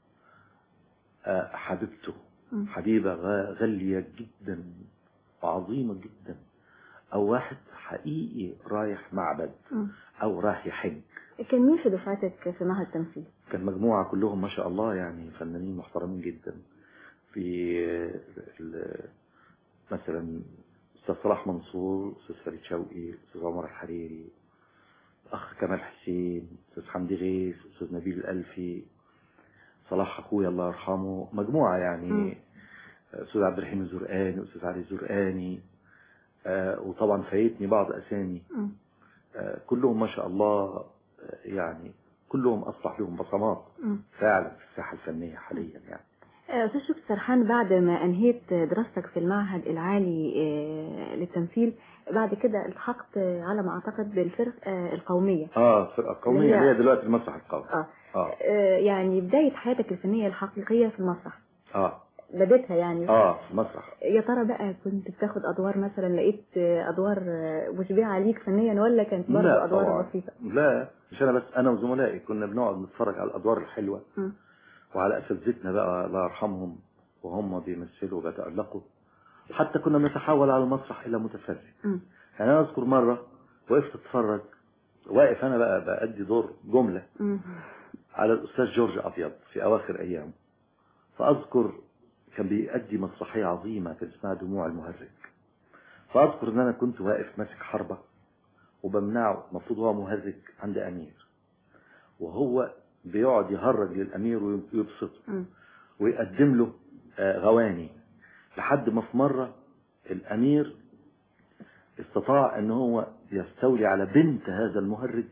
آه، حبيبته مم. حبيبه غا- غاليه جدا وعظيمه جدا او واحد حقيقي رايح معبد مم. او رايح يحج كان مين في دفعتك في معهد التمثيل؟ كان مجموعة كلهم ما شاء الله يعني فنانين محترمين جدا في ال- مثلا أستاذ صلاح منصور أستاذ فريد شوقي أستاذ عمر الحريري أخ كمال حسين أستاذ حمدي غيث أستاذ نبيل الألفي صلاح أخويا الله يرحمه مجموعة مم. يعني أستاذ عبد الرحيم الزرقاني أستاذ علي الزرقاني آه، وطبعا فايتني بعض أسامي مم. آه، كلهم ما شاء الله آه، يعني كلهم أصبح لهم بصمات مم. فعلا في الساحة الفنية حاليا يعني آه، أستاذ شكري سرحان بعد ما أنهيت دراستك في المعهد العالي آه، للتمثيل بعد كده التحقت آه، على ما أعتقد بالفرقة القومية اه الفرقة القومية اللي هي دلوقتي المسرح القومي آه. اه آه، يعني بداية حياتك الفنية الحقيقية في المسرح اه بديتها يعني اه المسرح يا ترى بقى كنت بتاخد أدوار مثلا لقيت آه، أدوار آه، مشبعة عليك فنيا ولا كانت برضه لا أدوار طبعا. بسيطة؟ لا مش انا بس انا وزملائي كنا بنقعد نتفرج على الادوار الحلوة مم. وعلى اساتذتنا بقى الله يرحمهم وهم بيمثلوا وبيتألقوا حتى كنا بنتحول على المسرح الى متفرج مم. يعني انا اذكر مرة وقفت اتفرج واقف انا بقى بأدي دور جملة مم. على الأستاذ جورج أبيض في أواخر أيامه فأذكر كان بيأدي مسرحية عظيمة كان اسمها دموع المهرج فأذكر إن أنا كنت واقف ماسك حربة وبمنعه المفروض هو مهرج عند أمير وهو بيقعد يهرج للأمير ويبسطه مم. ويقدم له آه، غواني لحد ما في مرة الأمير استطاع أن هو يستولي على بنت هذا المهرج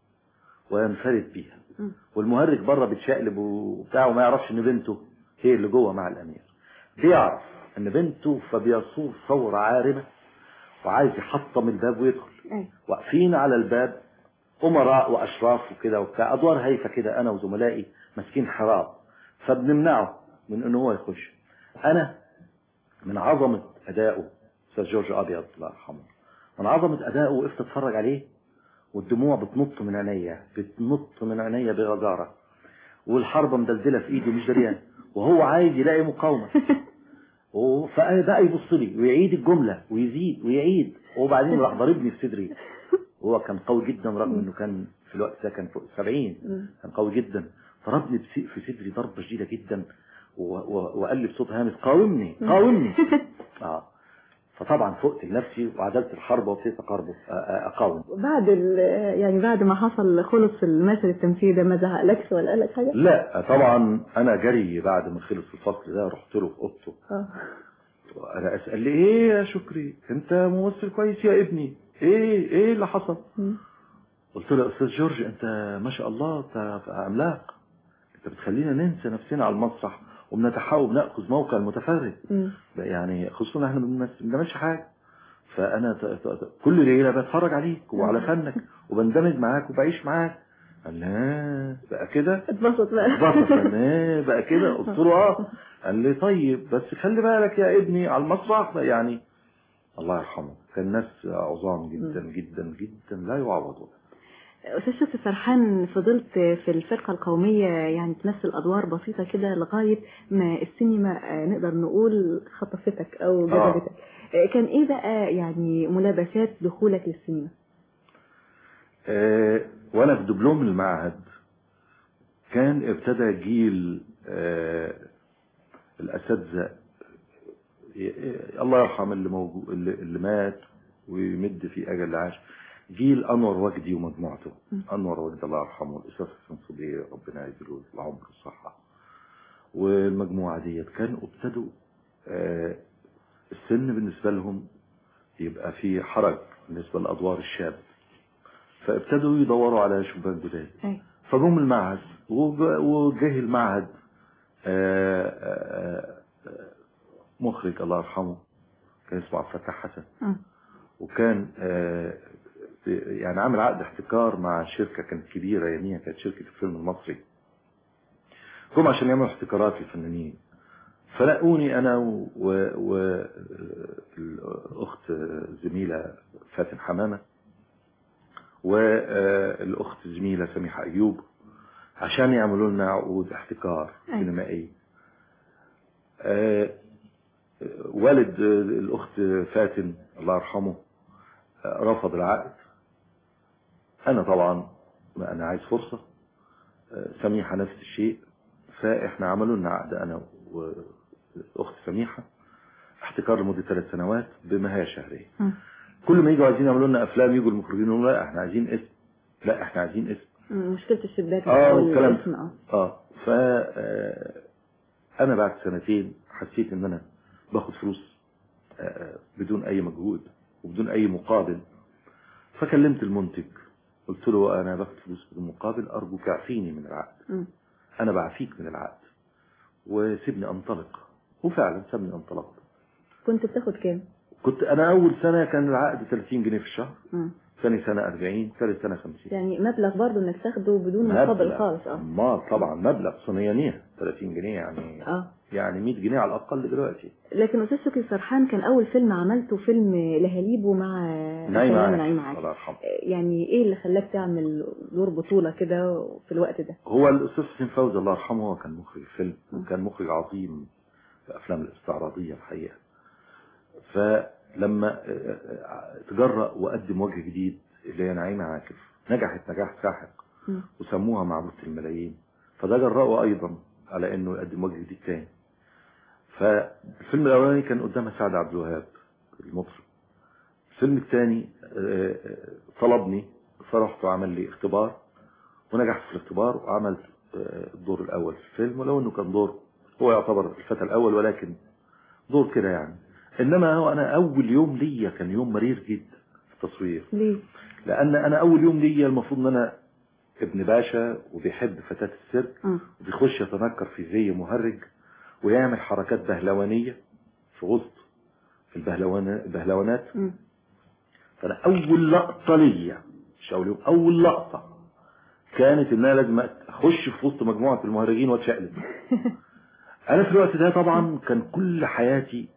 وينفرد بيها مم. والمهرج بره بيتشقلب وبتاع وما يعرفش ان بنته هي اللي جوه مع الامير بيعرف ان بنته فبيصور ثوره عارمه وعايز يحطم الباب ويدخل أيوة. واقفين على الباب امراء واشراف وكده وبتاع ادوار هايفه كده انا وزملائي ماسكين حراب فبنمنعه من ان هو يخش انا من عظمه ادائه استاذ جورج ابيض الله يرحمه من عظمه ادائه وقفت اتفرج عليه والدموع بتنط من عينيا بتنط من عينيا بغزارة والحربة مدلدلة في ايده مش دريان وهو عايز يلاقي مقاومة و- فبقى يبص لي ويعيد الجملة ويزيد ويعيد وبعدين راح ضاربني في صدري وهو كان قوي جدا رغم انه كان في الوقت ده كان فوق 70 مم. كان قوي جدا ضربني بس- في صدري ضربة شديدة جدا و- و- وقال لي بصوت هامس قاومني قاومني اه فطبعا فقت لنفسي وعدلت الحرب وابتديت اقاربه أ- أ- اقاوم بعد ال- يعني بعد ما حصل خلص المثل التمثيل ده ما زهقلكش ولا قالك حاجة؟ لا طبعا انا جري بعد ما خلص الفصل ده رحت له في اوضته اه انا اسال لي ايه يا شكري انت ممثل كويس يا ابني ايه ايه اللي حصل مم. قلت له يا استاذ جورج انت ما شاء الله انت عملاق انت بتخلينا ننسى نفسنا على المسرح وبنتحول بناخذ موقع المتفرج مم. يعني خصوصا احنا ما بنعملش حاجه فانا ت- ت- ت- كل ليله بتفرج عليك وعلى فنك وبندمج معاك وبعيش معاك قال لا بقى كده اتبسط بقى اتبسط قال ايه بقى كده قلت له اه قال لي طيب بس خلي بالك يا ابني على المسرح يعني الله يرحمه كان ناس عظام جدا جدا جدا لا يعوضوا أستاذ شكري سرحان فضلت في الفرقة القومية يعني تمثل أدوار بسيطة كده لغاية ما السينما آه، نقدر نقول خطفتك أو آه. جذبتك آه، كان إيه بقى يعني ملابسات دخولك للسينما؟ آه، وانا في دبلوم المعهد كان ابتدى جيل آه، الاساتذه ي- ي- الله يرحم اللي موجود اللي, اللي مات ويمد في اجل العاش جيل انور وجدي ومجموعته م. انور وجدي الله يرحمه الاستاذ حسين صبير ربنا يديله العمر والصحه والمجموعه ديت كانوا ابتدوا آه، السن بالنسبه لهم يبقى في حرج بالنسبه لادوار الشاب فابتدوا يدوروا على شبان جداد أي. فجم المعهد وج- وجه المعهد آه، آه، آه، مخرج الله يرحمه كان اسمه عبد الفتاح حسن مم. وكان آه، يعني عامل عقد احتكار مع شركه كانت كبيره يمينها كانت شركه الفيلم المصري جم عشان يعملوا احتكارات للفنانين فلقوني انا والاخت زميله فاتن حمامه والاخت زميله سميحه ايوب عشان يعملوا لنا عقود احتكار أيوة. سينمائيه آه، والد الاخت فاتن الله يرحمه آه، رفض العقد انا طبعا ما انا عايز فرصه آه، سميحه نفس الشيء فاحنا عملوا لنا عقد انا والاخت سميحه احتكار لمده ثلاث سنوات بمهايه شهريه مم. كل ما يجوا عايزين يعملوا لنا افلام يجوا المخرجين يقولوا لا احنا عايزين اسم لا احنا عايزين اسم مم، مشكلة الشباك اه أو والكلام الاسم اه اه ف آه، انا بعد سنتين حسيت ان انا باخد فلوس آه، بدون اي مجهود وبدون اي مقابل فكلمت المنتج قلت له انا باخد فلوس بدون مقابل ارجوك اعفيني من العقد مم. انا بعفيك من العقد وسيبني انطلق وفعلا سابني انطلقت كنت بتاخد كام؟ كنت انا اول سنه كان العقد 30 جنيه في الشهر مم. ثاني سنه 40 ثالث سنه 50 يعني مبلغ برضه انك تاخده بدون مقابل مبلغ. خالص اه ما طبعا مبلغ صينيانيه 30 جنيه يعني اه يعني 100 جنيه على الاقل دلوقتي لكن استاذ شكري سرحان كان اول فيلم عملته فيلم لهاليبو مع نايمة الفنان عاكف نعيم عاكف الله يرحمه يعني ايه اللي خلاك تعمل دور بطولة كده في الوقت ده؟ هو الاستاذ حسين فوزي الله يرحمه هو كان مخرج الفيلم م. وكان مخرج عظيم في الافلام الاستعراضيه الحقيقه فلما آه، آه، تجرأ وقدم وجه جديد اللي هي نعيمة عاكف نجحت نجاح ساحق مم. وسموها معبودة الملايين فده جرأه ايضا على انه يقدم وجه جديد تاني فالفيلم الاولاني كان قدامها سعد عبد الوهاب المطرب الفيلم الثاني آه، آه، طلبني فرحت وعمل لي اختبار ونجحت في الاختبار وعملت آه، الدور الاول في الفيلم ولو انه كان دور هو يعتبر الفتى الاول ولكن دور كده يعني انما هو انا اول يوم ليا كان يوم مرير جدا في التصوير ليه؟ لان انا اول يوم ليا المفروض ان انا ابن باشا وبيحب فتاة السيرك مم. وبيخش يتنكر في زي مهرج ويعمل حركات بهلوانية في وسط في البهلوان البهلوانات مم. فانا اول لقطة ليا مش اول يوم اول لقطة كانت ان انا لازم اخش في وسط مجموعة المهرجين واتشقلب انا في الوقت ده طبعا كان كل حياتي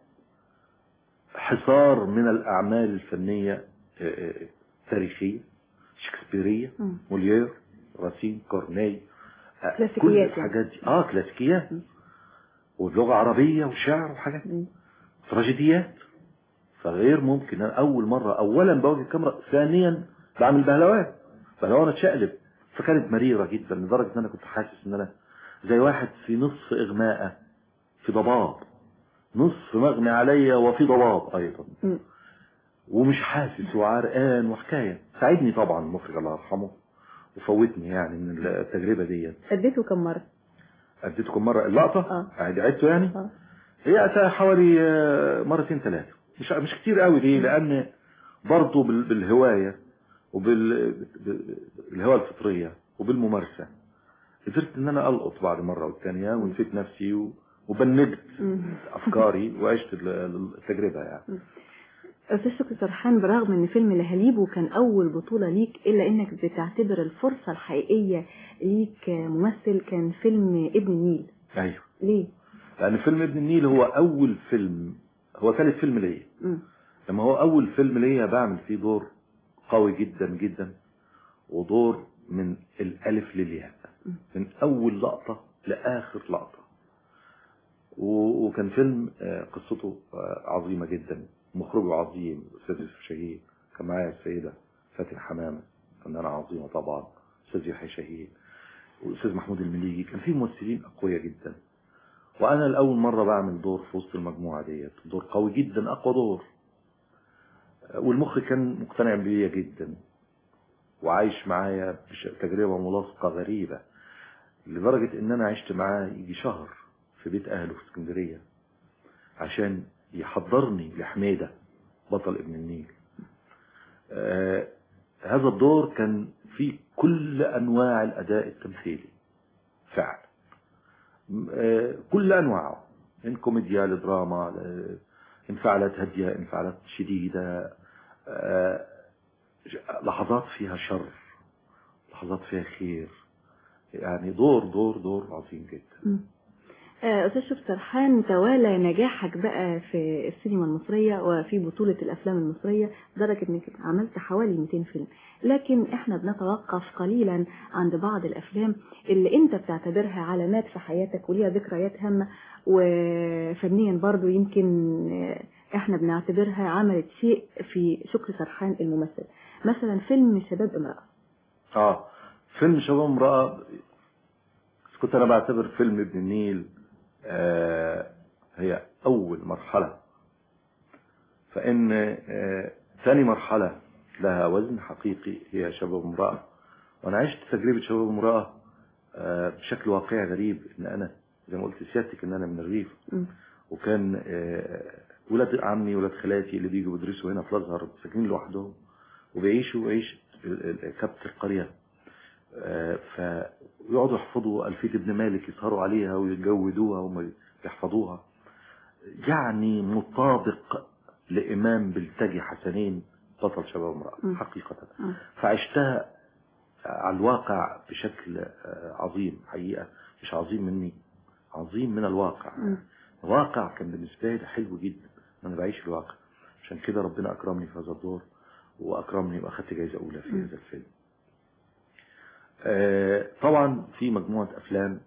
حصار من الاعمال الفنية آه، آه، تاريخية شكسبيرية مم. موليير راسين كورني آه، كلاسيكيات كل يعني. الحاجات دي اه كلاسيكيات مم. ولغة عربية وشعر وحاجات مم. تراجيديات فغير ممكن انا اول مرة اولا بوجه الكاميرا ثانيا بعمل بهلوان بهلوان اتشقلب فكانت مريرة جدا لدرجة ان انا كنت حاسس ان انا زي واحد في نصف اغماءة في ضباب نصف مغمي عليا وفي ضباب ايضا مم. ومش حاسس وعرقان وحكاية ساعدني طبعا المخرج الله يرحمه وفوتني يعني من التجربة دي اديته كم مرة؟ اديتكم مرة اللقطة اه. عادي عدته يعني اه هي حوالي آه، مرتين ثلاثة مش مش كتير قوي ليه لان برضه بال- بالهواية وبالهواية الفطرية وبالممارسة قدرت ان انا القط بعد مرة والتانية ونسيت نفسي و- وبنجت مم. افكاري وعشت ال- التجربة يعني أستاذ شكري سرحان برغم إن فيلم لهاليبو كان أول بطولة ليك إلا إنك بتعتبر الفرصة الحقيقية ليك كممثل كان فيلم ابن النيل ايوه ليه؟ لان فيلم ابن النيل هو اول فيلم هو ثالث فيلم ليا مم. لما هو اول فيلم ليا بعمل فيه دور قوي جدا جدا ودور من الالف للياء م. من اول لقطة لاخر لقطة و- وكان فيلم آه، قصته آه، عظيمة جدا مخرجه عظيم استاذ يوسف شهيد كان معايا السيدة فاتن حمامة فنانة عظيمة طبعا استاذ يحيى شهيد والاستاذ محمود المليجي كان في ممثلين اقوياء جدا وانا لاول مره بعمل دور في وسط المجموعه ديت دور قوي جدا اقوى دور والمخرج كان مقتنع بيا جدا وعايش معايا بش- تجربه ملاصقه غريبه لدرجه ان انا عشت معاه يجي شهر في بيت اهله في اسكندريه عشان يحضرني لحميده بطل ابن النيل آه هذا الدور كان فيه كل انواع الاداء التمثيلي فعلا آه، كل انواعه من كوميديا لدراما ل- انفعالات هاديه انفعالات شديده آه، ج- لحظات فيها شر لحظات فيها خير يعني دور دور دور عظيم جدا مم. آه، أستاذ شوف سرحان توالى نجاحك بقى في السينما المصرية وفي بطولة الأفلام المصرية لدرجة إنك عملت حوالي 200 فيلم لكن إحنا بنتوقف قليلا عند بعض الأفلام اللي أنت بتعتبرها علامات في حياتك وليها ذكريات هامة وفنيا برضو يمكن آه، إحنا بنعتبرها عملت شيء في شكر سرحان الممثل مثلا فيلم شباب امرأة اه فيلم شباب امرأة كنت انا بعتبر فيلم ابن النيل آه هي اول مرحلة فان آه ثاني مرحلة لها وزن حقيقي هي شباب امرأة وانا عشت تجربة شباب امرأة آه بشكل واقعي غريب ان انا زي ما قلت سيادتك ان انا من الريف م. وكان آه ولاد عمي ولاد خالاتي اللي بيجوا يدرسوا هنا في الازهر ساكنين لوحدهم وبيعيشوا عيش ال- ال- كبت القرية آه، فيقعدوا يحفظوا ألفية ابن مالك يسهروا عليها ويجودوها وما يحفظوها يعني مطابق لإمام بلتجي حسنين بطل شباب امرأة م. حقيقة م. فعشتها على الواقع بشكل آه، عظيم حقيقة مش عظيم مني عظيم من الواقع م. الواقع كان بالنسبة لي حلو جدا أنا بعيش الواقع عشان كده ربنا أكرمني في هذا الدور وأكرمني وأخدت جايزة أولى في م. هذا الفيلم آه، طبعا في مجموعة أفلام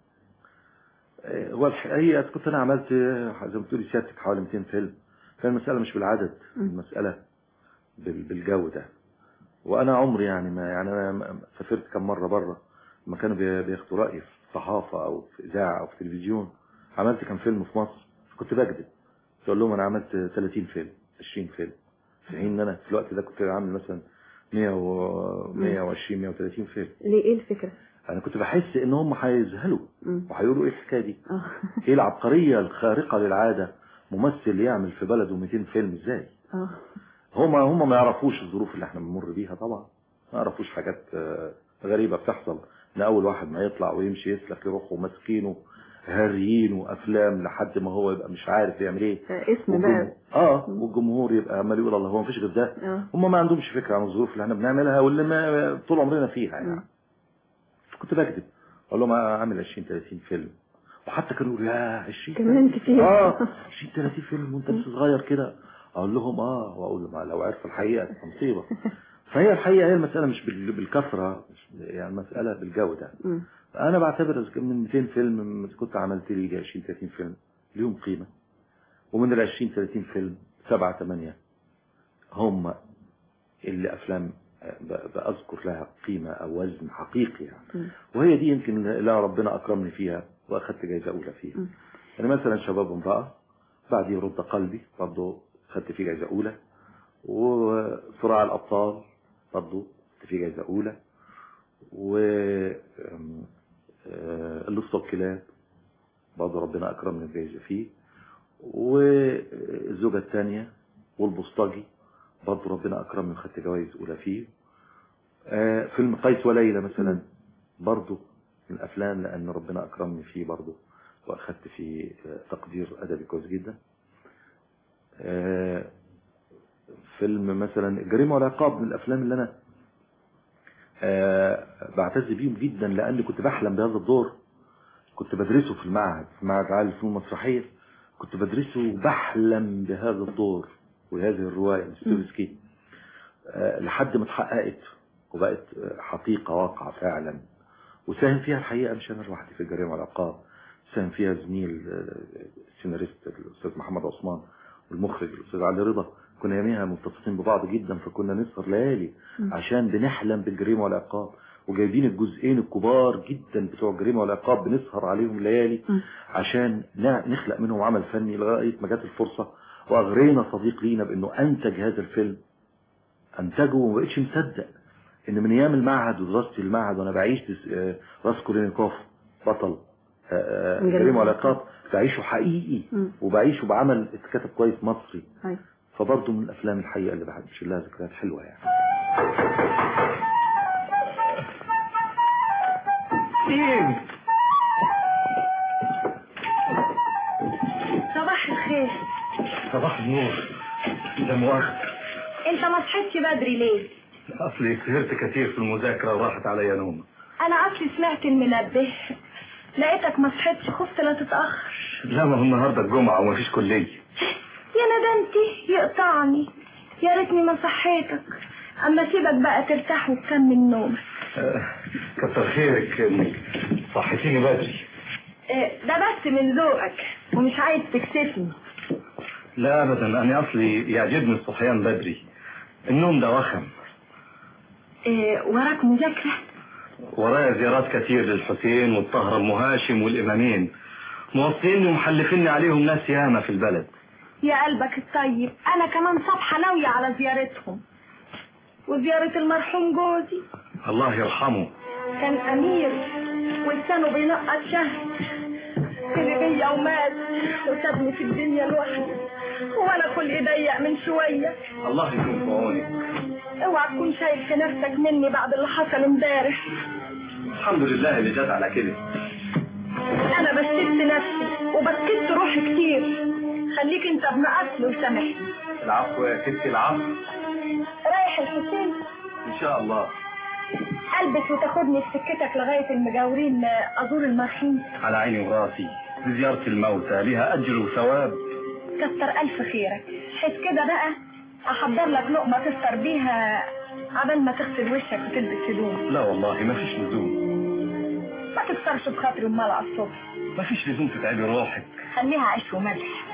آه، هو الحقيقة كنت أنا عملت آه، زي ما بتقولي سيادتك حوالي 200 فيلم كان المسألة مش بالعدد م. المسألة بال- بالجودة وأنا عمري يعني ما يعني أنا م- سافرت كم مرة بره لما كانوا بي- بياخدوا رأيي في صحافة أو في إذاعة أو في تلفزيون عملت كم فيلم في مصر كنت بكذب تقول لهم أنا عملت 30 فيلم 20 فيلم في حين إن أنا في الوقت ده كنت عامل مثلا 100 و 120 130 فيلم ليه إيه الفكرة؟ انا كنت بحس ان هم هيذهلوا م. وهيقولوا ايه الحكايه دي آه. ايه العبقريه الخارقه للعاده ممثل يعمل في بلده 200 فيلم ازاي آه. هم هم ما يعرفوش الظروف اللي احنا بنمر بيها طبعا ما يعرفوش حاجات آه، غريبه بتحصل ان اول واحد ما يطلع ويمشي يسلك يروحوا ماسكينه هاريين وافلام لحد ما هو يبقى مش عارف يعمل ايه آه، اسم والجم- بقى اه والجمهور يبقى عمال يقول الله هو مفيش غير ده آه. هم ما عندهمش فكره عن الظروف اللي احنا بنعملها واللي ما طول عمرنا فيها يعني م. كنت بكذب اقول لهم أنا عامل 20 30 فيلم وحتى كانوا يقولوا يا 20 كمان 30 كتير. اه 20 30 فيلم وانت لسه صغير كده اقول لهم اه واقول لهم لو عرفوا الحقيقه تبقى مصيبه فهي الحقيقه هي المساله مش بال- بالكثره مش- يعني المساله بالجوده م. انا بعتبر إذا كان من 200 فيلم كنت عملت لي يجي 20 30 فيلم ليهم قيمه ومن ال 20 30 فيلم سبعة ثمانية هم اللي افلام ب- بأذكر لها قيمة أو وزن حقيقي يعني م. وهي دي يمكن اللي ربنا أكرمني فيها وأخدت جايزة أولى فيها م. يعني مثلا شباب امرأة بعدي رد قلبي برضه خدت فيه جايزة أولى وصراع الأبطال برضه خدت فيه جايزة أولى و أم، آه، اللص والكلاب برضه ربنا أكرمني بجايزة فيه والزوجة الثانية والبوسطجي برضه ربنا أكرمني وخدت جوائز أولى فيه آه، فيلم قيس وليلى مثلا برضه من الأفلام لأن ربنا أكرمني فيه برضه وأخدت فيه آه، تقدير أدبي كويس جدا آه، فيلم مثلا الجريمة والعقاب من الأفلام اللي أنا آه، بعتز بيهم جدا لأني كنت بحلم بهذا الدور كنت بدرسه في المعهد في معهد عالي الفنون المسرحية كنت بدرسه وبحلم بهذا الدور وهذه الرواية لستوفسكي آه، لحد ما اتحققت وبقت آه، حقيقة واقعة فعلا وساهم فيها الحقيقة مش أنا لوحدي في الجريمة والعقاب ساهم فيها زميل آه، السيناريست الأستاذ محمد عثمان والمخرج الأستاذ علي رضا كنا يوميها متصلين ببعض جدا فكنا نسهر ليالي م. عشان بنحلم بالجريمة والعقاب وجايبين الجزئين الكبار جدا بتوع الجريمة والعقاب بنسهر عليهم ليالي م. عشان ن- نخلق منهم عمل فني لغاية ما جت الفرصة واغرينا صديق لينا بانه انتج هذا الفيلم انتجه وما بقتش مصدق ان من ايام المعهد ودراستي المعهد وانا بعيش دس- آه، راسكولينيكوف بطل آه، آه، جميل. الجريمة والعقاب بعيشه حقيقي م. وبعيشه بعمل اتكتب كويس مصري هاي. فبرضه من الافلام الحقيقة اللي بحب لها ذكريات حلوة يعني صباح الخير صباح النور ده مؤاخذة انت ما صحيتش بدري ليه اصلي سهرت كتير في المذاكرة وراحت عليا نوم انا اصلي سمعت المنبه لقيتك ما صحيتش خفت لا تتأخر لا ما هو النهارده الجمعة ومفيش كلية يا ندمتي يقطعني يا ريتني ما صحيتك اما سيبك بقى ترتاح وتكمل نومك آه، كتر خيرك انك صحتيني بدري إيه، ده بس من ذوقك ومش عايز تكسفني لا ابدا انا اصلي يعجبني الصحيان بدري النوم ده وخم إيه، وراك مذاكرة ورايا زيارات كتير للحسين والطهر ام هاشم والامامين موصيني ومحلفيني عليهم ناس ياما في البلد يا قلبك الطيب انا كمان صبحة ناوية على زيارتهم وزيارة المرحوم جوزي الله يرحمه كان امير ولسانه بينقط شهد اللي بيا ومات وسابني في الدنيا لوحدي وانا كل ضيق من شويه الله يكون في عونك اوعى تكون شايف في نفسك مني بعد اللي حصل امبارح الحمد لله اللي جت على كده انا بسكت نفسي وبسكت روحي كتير خليك انت ابن اصل وسامحني العفو يا ستي العفو رايح الحسين ان شاء الله البس وتاخدني في سكتك لغايه المجاورين ازور المرحوم على عيني وراسي زيارة الموتى ليها أجر وثواب كتر الف خيرك حيث كده بقى احضر لك لقمه تفطر بيها عبال ما تغسل وشك وتلبس هدوم لا والله ما فيش لزوم ما تكسرش بخاطري امال على الصبح ما فيش لزوم تتعبي روحك خليها عيش وملح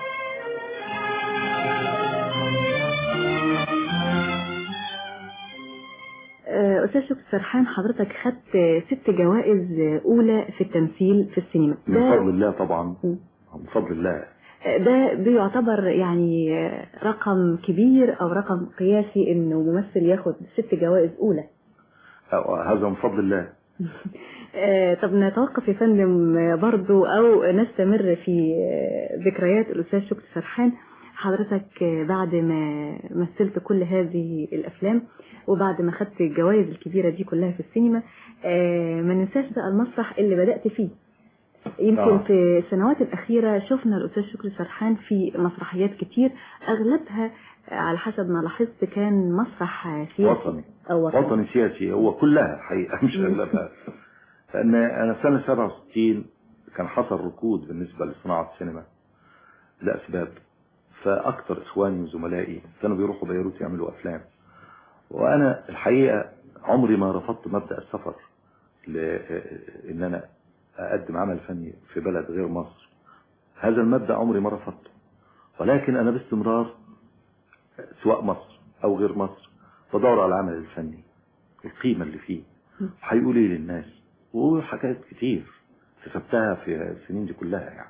آه، أستاذ شكري سرحان حضرتك خدت ست جوائز أولى في التمثيل في السينما من ده فضل الله طبعا م. من فضل الله ده بيعتبر يعني رقم كبير أو رقم قياسي إنه ممثل ياخد ست جوائز أولى أو- هذا من فضل الله آه، طب نتوقف يا فندم آه، برضو أو نستمر في آه، ذكريات الأستاذ شكري سرحان حضرتك آه، بعد ما مثلت كل هذه الأفلام وبعد ما خدت الجوائز الكبيرة دي كلها في السينما آه، ما ننساش بقى المسرح اللي بدأت فيه يمكن آه. في السنوات الأخيرة شفنا الأستاذ شكري سرحان في مسرحيات كتير أغلبها آه، على حسب ما لاحظت كان مسرح آه، سياسي وطني أو وطني وطني سياسي هو كلها حقيقة مش مم. أغلبها لأن أنا سنة 67 كان حصل ركود بالنسبة لصناعة السينما لأسباب فأكثر إخواني وزملائي كانوا بيروحوا بيروت يعملوا أفلام وأنا الحقيقة عمري ما رفضت مبدأ السفر لأن أنا أقدم عمل فني في بلد غير مصر هذا المبدأ عمري ما رفضته ولكن أنا باستمرار سواء مصر أو غير مصر بدور على العمل الفني القيمة اللي فيه هيقول ايه للناس وحكايات كتير كتبتها في السنين دي كلها يعني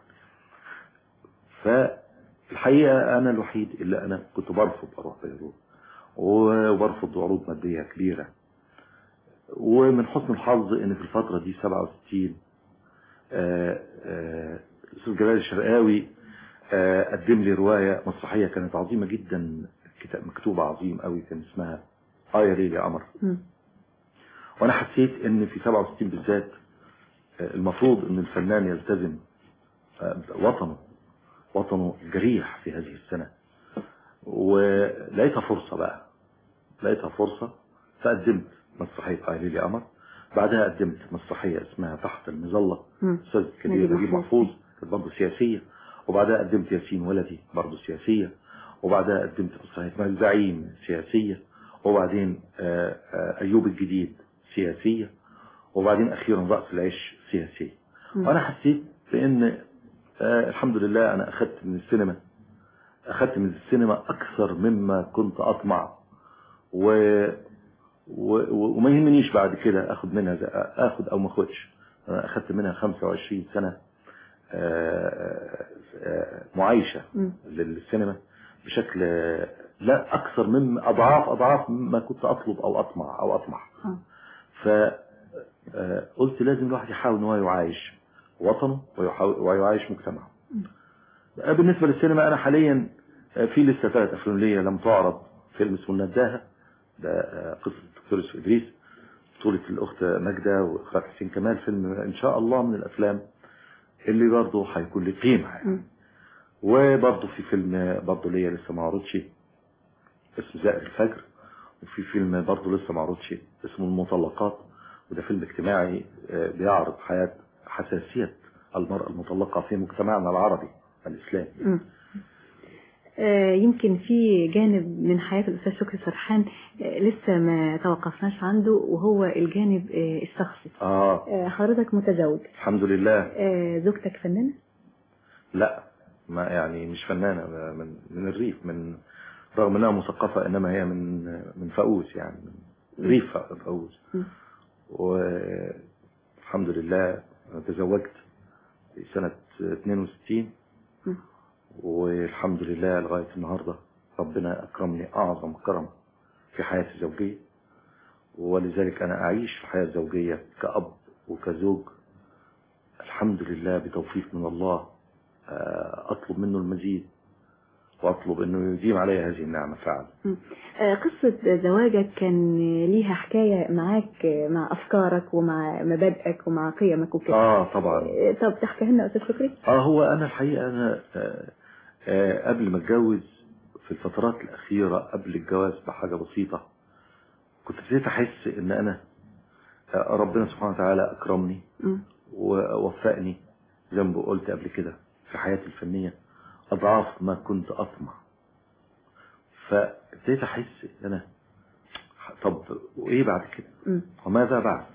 فالحقيقة أنا الوحيد اللي أنا كنت برفض أروح بيروت وبرفض عروض مادية كبيرة ومن حسن الحظ إن في الفترة دي 67 آه، آه، الأستاذ جلال الشرقاوي آه، قدم لي رواية مسرحية كانت عظيمة جدا كتاب مكتوبة عظيم قوي كان اسمها آه يا ليل يا قمر مم. وانا حسيت ان في 67 بالذات آه، المفروض ان الفنان يلتزم آه، وطنه وطنه الجريح في هذه السنة ولقيتها فرصة بقى لقيتها فرصة فقدمت مسرحية آيلي لي قمر بعدها قدمت مسرحية اسمها تحت المظلة مم. أستاذ كبير نجيب نجيب محفوظ. محفوظ كانت برضه سياسية وبعدها قدمت ياسين ولدي برضه سياسية وبعدها قدمت مسرحية اسمها الزعيم سياسية وبعدين آه، آه، أيوب الجديد سياسية وبعدين أخيرا رأس العيش سياسية مم. وأنا حسيت بأن آه، الحمد لله أنا أخذت من السينما أخذت من السينما أكثر مما كنت أطمع و... و... و- وما يهمنيش بعد كده أخذ منها زي- أخذ أو ما أخذش أنا أخذت منها 25 سنة آه، آه، معايشة مم. للسينما بشكل آه، لا أكثر من أضعاف أضعاف مما كنت أطلب أو أطمع أو أطمح آه. فقلت لازم الواحد يحاول ان هو يعايش وطنه ويحاول- ويعايش مجتمعه آه، بالنسبة للسينما أنا حاليا آه، في لسه ثلاث أفلام ليا لم تعرض فيلم اسمه النداهة ده آه، قصة الدكتور يوسف إدريس بطولة الأخت ماجدة وإخراج حسين كمال فيلم إن شاء الله من الأفلام اللي برضه هيكون له قيمة يعني. مم. وبرضه في فيلم برضه ليا لسه ما عرضش اسمه زائر الفجر وفي فيلم برضه لسه ما عرضش اسمه المطلقات وده فيلم اجتماعي آه، بيعرض حياة حساسية المرأة المطلقة في مجتمعنا العربي الإسلامي مم. آه، يمكن في جانب من حياة الأستاذ شكري سرحان آه، لسه ما توقفناش عنده وهو الجانب آه، الشخصي آه آه، حضرتك متزوج الحمد لله آه، زوجتك فنانة؟ لا ما يعني مش فنانة من من الريف من رغم انها مثقفة انما هي من من فاقوس يعني من ريف فاقوس مم. والحمد لله تزوجت في سنة 62 مم. والحمد لله لغاية النهاردة ربنا أكرمني أعظم كرم في حياتي الزوجية ولذلك أنا أعيش في الحياة الزوجية كأب وكزوج الحمد لله بتوفيق من الله آه، أطلب منه المزيد وأطلب أنه يديم علي هذه النعمة فعلا آه، قصة زواجك كان ليها حكاية معاك آه، مع أفكارك ومع مبادئك ومع قيمك وكده آه طبعا آه، طب تحكيها لنا يا أستاذ شكري؟ اه هو انا الحقيقه انا آه آه قبل ما اتجوز في الفترات الاخيره قبل الجواز بحاجه بسيطه كنت ابتديت احس ان انا آه ربنا سبحانه وتعالى اكرمني مم. ووفقني زي ما قلت قبل كده في حياتي الفنيه اضعاف ما كنت اطمع فابتديت احس ان انا طب وايه بعد كده مم. وماذا بعد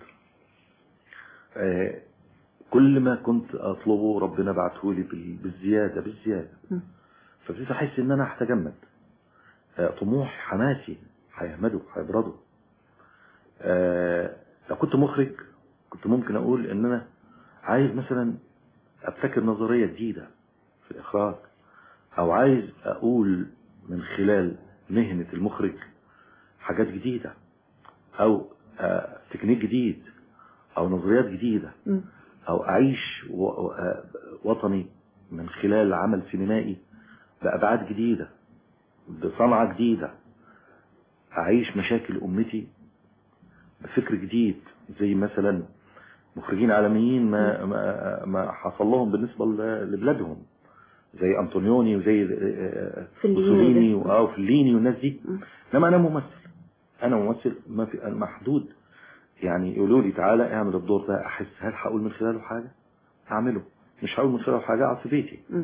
آه كل ما كنت اطلبه ربنا بعته لي بال- بالزياده بالزياده مم. فابتديت احس ان انا هتجمد آه، طموحي حماسي هيهمده هيبرده آه، لو كنت مخرج كنت ممكن اقول ان انا عايز مثلا ابتكر نظريه جديده في الاخراج او عايز اقول من خلال مهنه المخرج حاجات جديده او آه، تكنيك جديد او نظريات جديده مم. او اعيش و- و- آه، وطني من خلال عمل سينمائي بابعاد جديده بصنعه جديده اعيش مشاكل امتي بفكر جديد زي مثلا مخرجين عالميين ما ما ما حصل لهم بالنسبه ل- لبلادهم زي انطونيوني وزي آه، فليني موسوليني وده. او فليني والناس دي مم. انما انا ممثل انا ممثل ما في أنا محدود يعني يقولوا لي تعالى اعمل الدور ده احس هل هقول من خلاله حاجه اعمله مش هقول من خلاله حاجه اقعد في بيتي مم.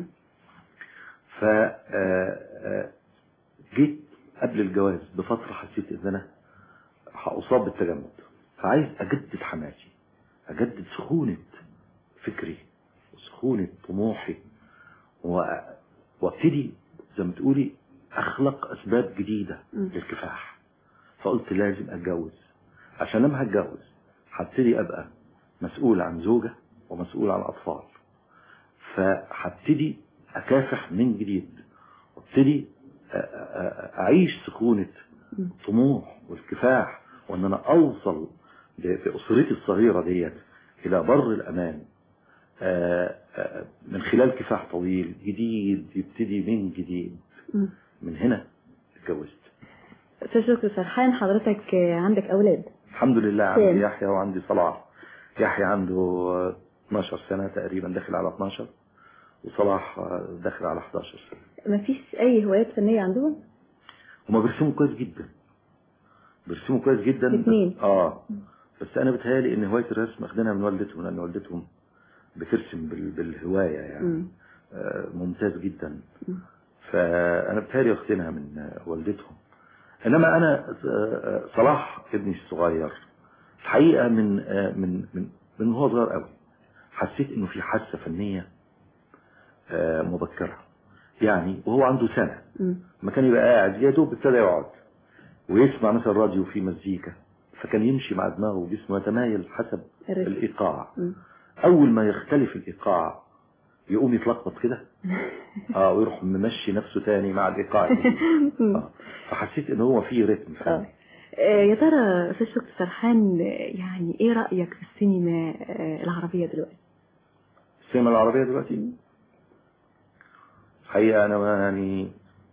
ف آه، آه، جيت قبل الجواز بفتره حسيت ان انا هاصاب بالتجمد فعايز اجدد حماسي اجدد سخونه فكري وسخونه طموحي و- وابتدي زي ما تقولي اخلق اسباب جديده مم. للكفاح فقلت لازم اتجوز عشان لما هتجوز هبتدي ابقى مسؤول عن زوجة ومسؤول عن اطفال فهبتدي اكافح من جديد وابتدي أ- أ- اعيش سكونة مم. طموح والكفاح وان انا اوصل ب- في اسرتي الصغيرة ديت الى بر الامان آه، آه، من خلال كفاح طويل جديد يبتدي من جديد مم. من هنا اتجوزت أستاذ شكري سرحان حضرتك آه، عندك أولاد الحمد لله كام؟ عندي يحيى وعندي صلاح يحيى عنده آه، 12 سنة تقريبا داخل على 12 وصلاح آه، داخل على 11 سنة مفيش أي هوايات فنية عندهم؟ هما بيرسموا كويس جدا بيرسموا كويس جدا الاثنين. اه بس انا بتهيالي ان هواية الرسم اخدينها من والدتهم لان والدتهم بترسم بال... بالهواية يعني مم. آه ممتاز جدا مم. فانا بتهيالي واخدينها من آه، والدتهم انما انا آه، آه، صلاح ابني الصغير الحقيقة من آه، من من من هو صغير قوي حسيت انه في حاسة فنية آه، مبكرة يعني وهو عنده سنة مم. ما كان يبقى قاعد يا دوب ابتدى يقعد ويسمع مثلا راديو فيه مزيكا فكان يمشي مع دماغه وجسمه يتمايل حسب الرسم. الايقاع مم. اول ما يختلف الايقاع يقوم يتلخبط كده اه ويروح ممشي نفسه تاني مع الايقاع مم. آه. فحسيت ان هو فيه رتم آه. فني آه، يا ترى أستاذ شكري سرحان آه، يعني إيه رأيك في السينما آه، العربية دلوقتي؟ السينما العربية دلوقتي الحقيقة أنا ما يعني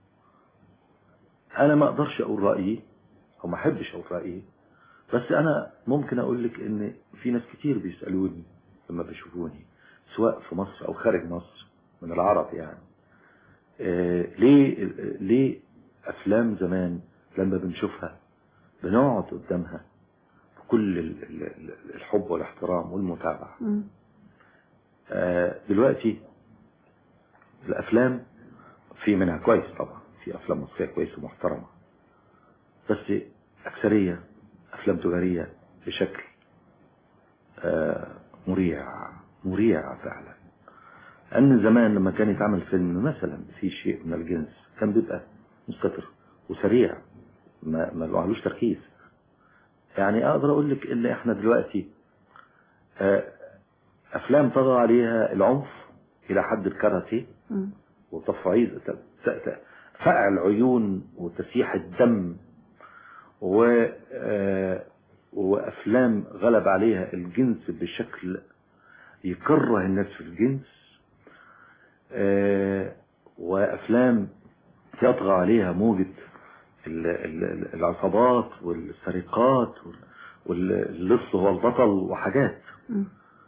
أنا ما أقدرش أقول رأيي أو ما أحبش أقول رأيي بس أنا ممكن أقول لك إن في ناس كتير بيسألوني لما بيشوفوني سواء في مصر أو خارج مصر من العرب يعني آه ليه ليه أفلام زمان لما بنشوفها بنقعد قدامها بكل ال- ال- ال- الحب والاحترام والمتابعة مم. آه، دلوقتي الافلام في منها كويس طبعا في افلام مصريه كويسه ومحترمه بس اكثريه افلام تجاريه بشكل آه، مريع مريع فعلا ان زمان لما كان يتعمل فيلم مثلا في شيء من الجنس كان بيبقى مستتر وسريع ما ما لهوش تركيز يعني اقدر اقول لك ان احنا دلوقتي آه، افلام طغى عليها العنف الى حد الكاراتيه مم. وتفعيض ت- ت- ت- فقع العيون وتسيح الدم و آه، وافلام غلب عليها الجنس بشكل يكره الناس في الجنس آه، وافلام يطغى عليها موجة ال- ال- العصابات والسرقات وال- واللص هو البطل وحاجات مم.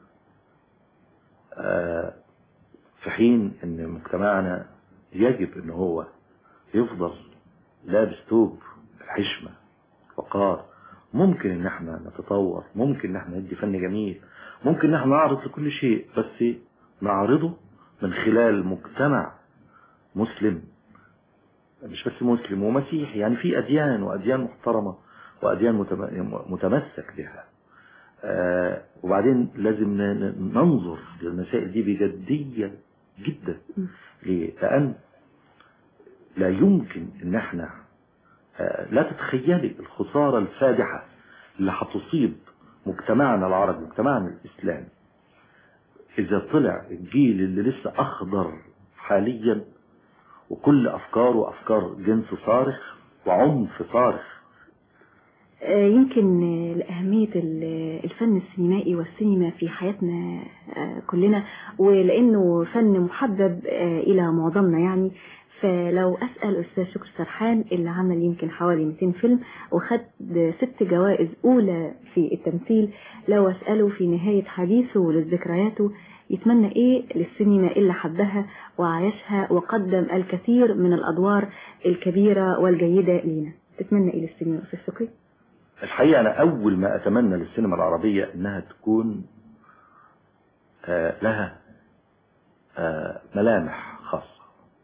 آه، في حين ان مجتمعنا يجب ان هو يفضل لابس توب الحشمة وقار ممكن ان احنا نتطور ممكن ان احنا ندي فن جميل ممكن ان احنا نعرض لكل شيء بس نعرضه من خلال مجتمع مسلم مش بس مسلم ومسيحي يعني في اديان واديان محترمة واديان متم- متمسك بها آه، وبعدين لازم ن- ن- ننظر للمسائل دي بجدية جدا م. ليه؟ لأن لا يمكن ان احنا آه، لا تتخيلي الخسارة الفادحة اللي هتصيب مجتمعنا العربي مجتمعنا الإسلامي إذا طلع الجيل اللي لسه أخضر حاليا وكل أفكاره أفكار جنس صارخ وعنف صارخ آه، يمكن آه، لأهمية ال- الفن السينمائي والسينما في حياتنا آه، كلنا ولأنه فن محبب آه، إلى معظمنا يعني فلو أسأل أستاذ شكري سرحان اللي عمل يمكن حوالي 200 فيلم وخد ست جوائز أولى في التمثيل لو أسأله في نهاية حديثه لذكرياته يتمنى إيه للسينما اللي حبها وعايشها وقدم الكثير من الأدوار الكبيرة والجيدة لينا تتمنى إيه للسينما أستاذ شكري؟ الحقيقة أنا أول ما أتمنى للسينما العربية إنها تكون آه، لها آه، ملامح خاصة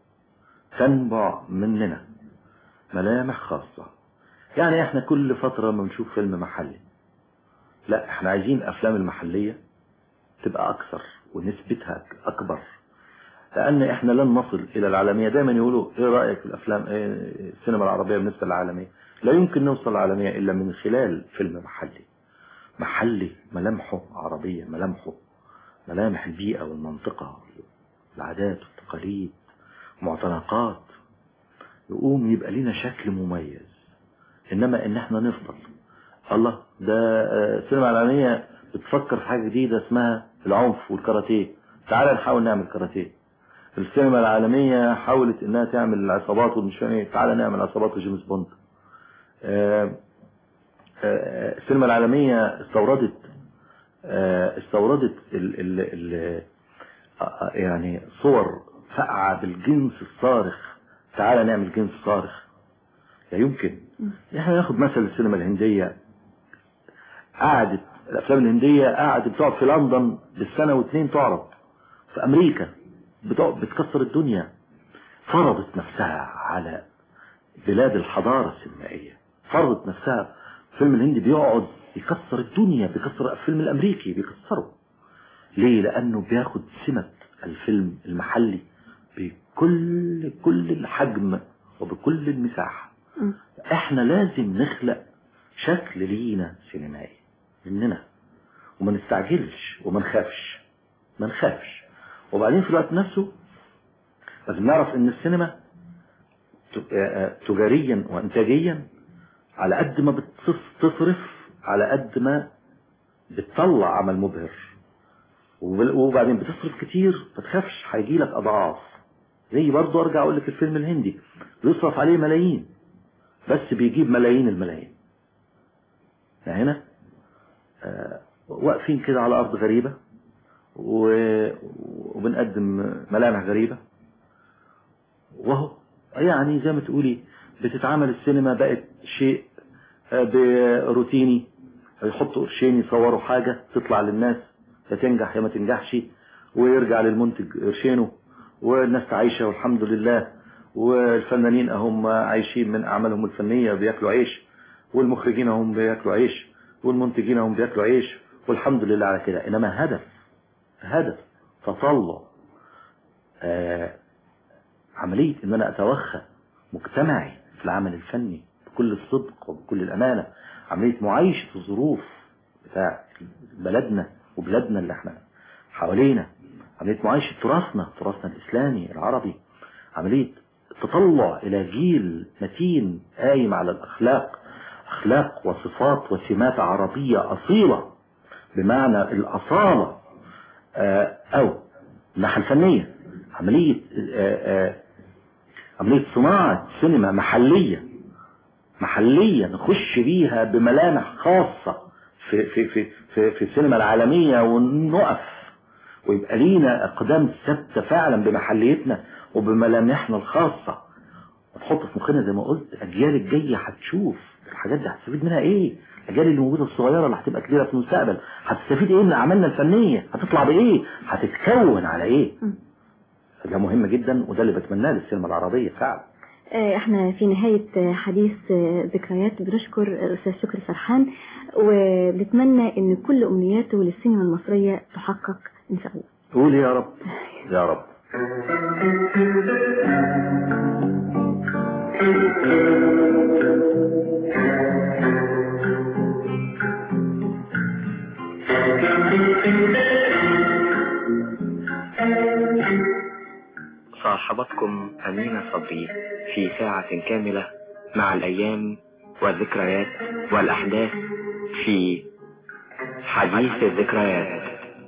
تنبع مننا ملامح خاصة يعني احنا كل فترة ما بنشوف فيلم محلي لا احنا عايزين الافلام المحلية تبقى اكثر ونسبتها اكبر لان احنا لن نصل الى العالمية دايما يقولوا ايه رأيك في الافلام ايه السينما العربية بالنسبة للعالمية لا يمكن نوصل للعالمية الا من خلال فيلم محلي محلي ملامحه عربية ملامحه ملامح البيئة والمنطقة العادات والتقاليد معتنقات يقوم يبقى لنا شكل مميز انما ان احنا نفضل الله ده آه، السينما العالمية بتفكر في حاجة جديدة اسمها العنف والكاراتيه تعال نحاول نعمل كاراتيه السينما العالمية حاولت انها تعمل العصابات والمش فاهم ايه تعال نعمل عصابات وجيمس بوند آه، آه، السينما العالمية استوردت آه، استوردت ال ال ال آه، يعني صور فقعة بالجنس الصارخ تعال نعمل جنس صارخ لا يمكن احنا ناخد مثل السينما الهندية قعدت الافلام الهندية قعدت بتقعد في لندن بالسنة واتنين تعرض في امريكا بتقعد بتكسر الدنيا فرضت نفسها على بلاد الحضارة السينمائية فرضت نفسها الفيلم الهندي بيقعد يكسر الدنيا بيكسر الفيلم الامريكي بيكسره ليه لانه بياخد سمة الفيلم المحلي بكل كل الحجم وبكل المساحة مم. احنا لازم نخلق شكل لينا سينمائي مننا وما نستعجلش وما نخافش ما نخافش وبعدين في الوقت نفسه لازم نعرف ان السينما ت- آه، تجاريا وانتاجيا على قد ما بتصف- تصرف على قد ما بتطلع عمل مبهر وبل- وبعدين بتصرف كتير ما تخافش هيجي لك اضعاف زي برضه ارجع اقول لك الفيلم الهندي بيصرف عليه ملايين بس بيجيب ملايين الملايين يعني هنا آه، واقفين كده على ارض غريبة و- وبنقدم ملامح غريبة وهو يعني زي ما تقولي بتتعامل السينما بقت شيء آه، بروتيني يحطوا قرشين يصوروا حاجة تطلع للناس يا تنجح يا ما تنجحش ويرجع للمنتج قرشينه والناس عايشة والحمد لله والفنانين هم عايشين من أعمالهم الفنية بياكلوا عيش والمخرجين هم بياكلوا عيش والمنتجين هم بياكلوا عيش والحمد لله على كده إنما هدف هدف تطلع آه عملية إن أنا أتوخى مجتمعي في العمل الفني بكل الصدق وبكل الأمانة عملية معايشة الظروف بتاع بلدنا وبلادنا اللي احنا حوالينا عملية معايشة تراثنا تراثنا الإسلامي العربي عملية التطلع إلى جيل متين قايم على الأخلاق أخلاق وصفات وسمات عربية أصيلة بمعنى الأصالة آه، أو الناحية الفنية عملية آه، آه، عملية صناعة سينما محلية محلية نخش بيها بملامح خاصة في في في في, في السينما العالمية ونقف ويبقى لينا اقدام ثابته فعلا بمحليتنا وبملامحنا الخاصه وتحط في مخنا زي ما قلت الاجيال الجايه هتشوف الحاجات دي هتستفيد منها ايه الاجيال اللي موجوده الصغيره اللي هتبقى كبيره في المستقبل هتستفيد ايه من اعمالنا الفنيه هتطلع بايه هتتكون على ايه ده مهم جدا وده اللي بتمناه للسينما العربيه فعلا آه، احنا في نهاية آه، حديث آه، ذكريات بنشكر الأستاذ شكري سرحان وبنتمنى ان كل أمنياته للسينما المصرية تحقق إن شاء الله قول يا رب يا رب صاحبتكم أمينة صبري في ساعة كاملة مع الأيام والذكريات والأحداث في حديث الذكريات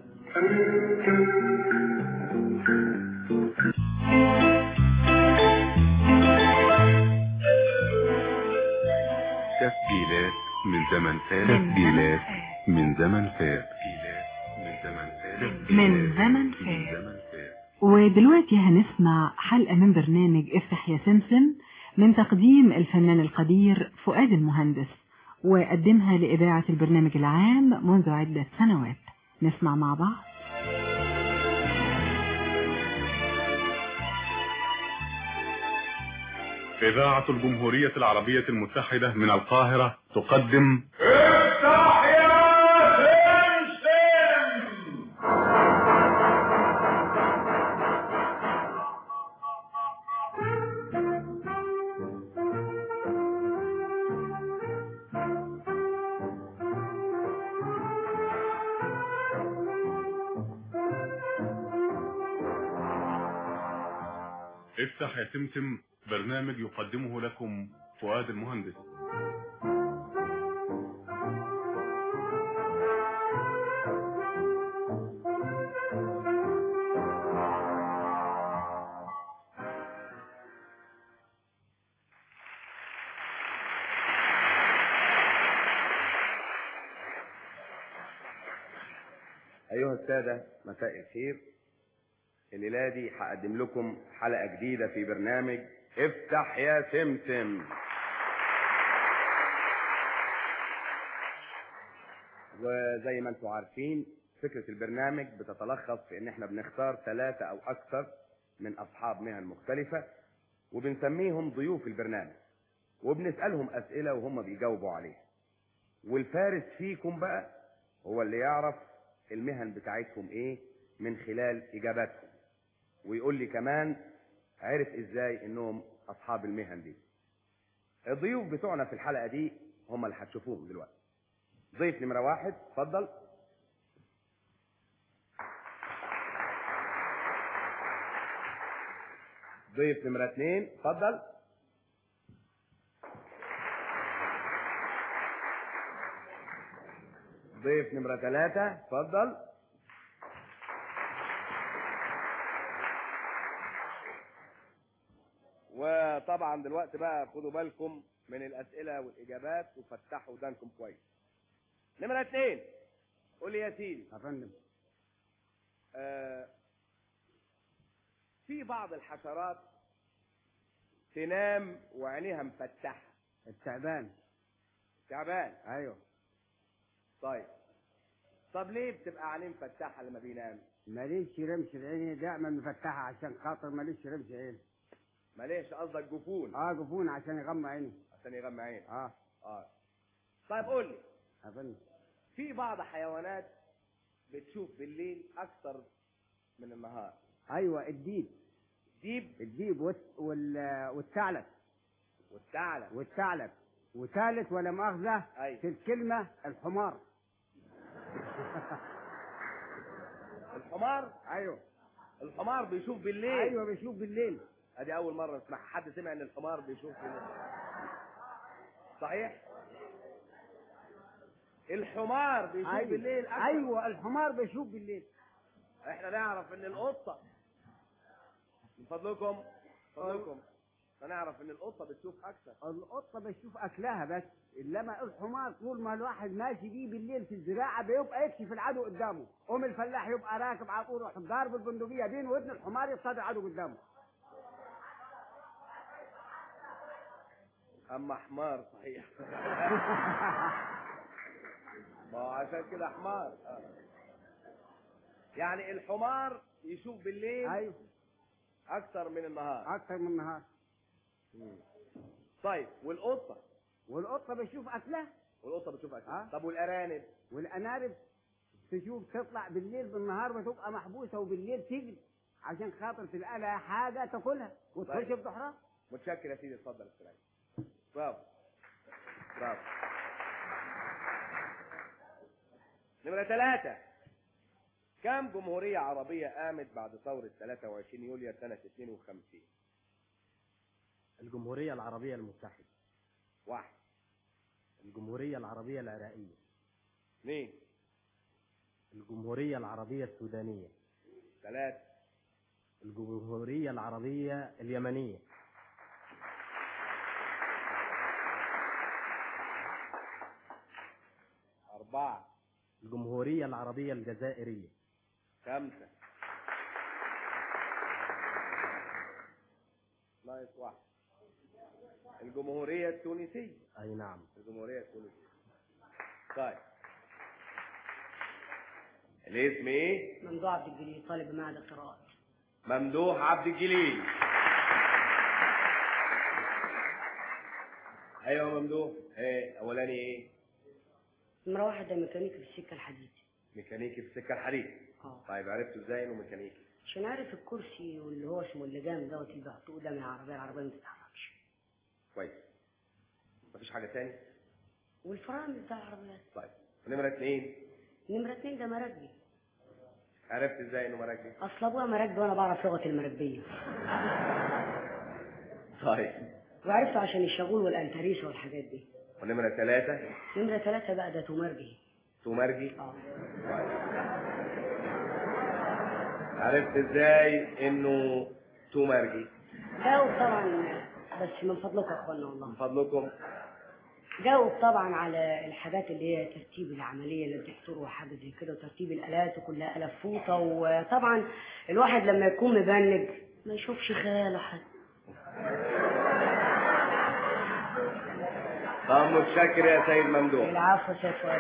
تسجيلات من زمن فات تسجيلات من زمن فات من زمن فات من زمن فات ودلوقتي هنسمع حلقة من برنامج افتح يا سمسم من تقديم الفنان القدير فؤاد المهندس وقدمها لإذاعة البرنامج العام منذ عدة سنوات نسمع مع بعض إذاعة الجمهورية العربية المتحدة من القاهرة تقدم افتح يا سمسم افتح يا سمسم برنامج يقدمه لكم فؤاد المهندس أيها السادة مساء الخير الليلة دي هقدم لكم حلقة جديدة في برنامج افتح يا سمسم وزي ما انتم عارفين فكرة البرنامج بتتلخص في ان احنا بنختار ثلاثة او اكثر من اصحاب مهن مختلفة وبنسميهم ضيوف البرنامج وبنسألهم اسئلة وهم بيجاوبوا عليها والفارس فيكم بقى هو اللي يعرف المهن بتاعتهم ايه من خلال اجاباتهم ويقول لي كمان عرف ازاي انهم اصحاب المهن دي الضيوف بتوعنا في الحلقة دي هم اللي هتشوفوهم دلوقتي ضيف نمرة واحد اتفضل ضيف نمرة اتنين اتفضل ضيف نمرة ثلاثة اتفضل وطبعا دلوقتي بقى خدوا بالكم من الأسئلة والإجابات وفتحوا ودانكم كويس نمرة اتنين قول لي يا سيدي يا فندم آه في بعض الحشرات تنام وعينيها مفتحة التعبان تعبان ايوه طيب طب ليه بتبقى عينيه مفتحة لما بينام ماليش رمش العين دائما مفتحة عشان خاطر ماليش رمش عين معلش قصدك جفون اه جفون عشان يغمى عيني عشان يغمى عين اه اه طيب قول لي أظن في بعض حيوانات بتشوف بالليل اكثر من النهار ايوه الديب ديب الديب والت- وال... والثعلب والثعلب والثعلب وثالث ولا مؤاخذة أيوة. في الكلمة الحمار الحمار ايوه الحمار بيشوف بالليل ايوه بيشوف بالليل ادي اول مره اسمع حد سمع ان الحمار بيشوف بالليل صحيح الحمار بيشوف أيوة. بالليل أكثر. ايوه الحمار بيشوف بالليل احنا نعرف ان القطه من فضلكم من فضلكم فنعرف ان القطه بتشوف اكثر القطة بتشوف أكلها بس إنما الحمار طول ما الواحد ماشي بيه بالليل في الزراعة بيبقى يكشف العدو قدامه قوم الفلاح يبقى راكب على طول يروح ضارب البندقية بين ودن الحمار يصطاد العدو قدامه اما حمار صحيح ما هو عشان كده حمار آه. يعني الحمار يشوف بالليل أيوه اكثر من النهار أكثر من النهار مم. طيب والقطه والقطة بتشوف أكلها والقطه بتشوف اكل آه. طب والارانب والأنارب تشوف تطلع بالليل بالنهار بتبقى محبوسة وبالليل تجري عشان خاطر تلقى لها حاجة تاكلها وتخش طيب. في ظهرها متشكر يا سيدي اتفضل استريح برافو برافو نمرة ثلاثة كم جمهورية عربية قامت بعد ثورة 23 يوليو سنة 52 الجمهورية العربية المتحدة واحد الجمهورية العربية العراقية اثنين الجمهورية العربية السودانية ثلاثة الجمهورية العربية اليمنية أربعة الجمهورية العربية الجزائرية خمسة ناقص واحد الجمهورية التونسية أي نعم الجمهورية التونسية طيب الاسم ايه؟ ممدوح عبد الجليل طالب بمعهد القراءات ممدوح عبد الجليل ايوه ممدوح ايه اولاني ايه؟ نمرة واحد ده ميكانيكي في السكة الحديد ميكانيكي في السكة الحديد اه طيب عرفتوا ازاي انه ميكانيكي؟ عشان عارف الكرسي واللي هو اسمه اللجام دوت اللي بيحطوه قدام العربية العربية ما تتحركش كويس مفيش حاجة تاني؟ والفرامل بتاع العربيات طيب نمرة اتنين نمرة اتنين ده مراكبي عرفت ازاي انه مراكبي؟ اصل ابويا مراكبي وانا بعرف لغة المراكبية طيب وعرفته عشان الشغول والانتريسة والحاجات دي ونمرة ثلاثة نمرة ثلاثة بقى ده تومرجي تومرجي اه عرفت ازاي انه تومرجي؟ جاوب طبعا بس من فضلكم يا اخوانا والله من فضلكم جاوب طبعا على الحاجات اللي هي ترتيب العملية اللي بتحصل وحاجة زي كده وترتيب الآلات وكلها آلات فوطة وطبعا الواحد لما يكون مبنج ما يشوفش خياله حد طب متشكر يا سيد ممدوح العفو يا سيد فؤاد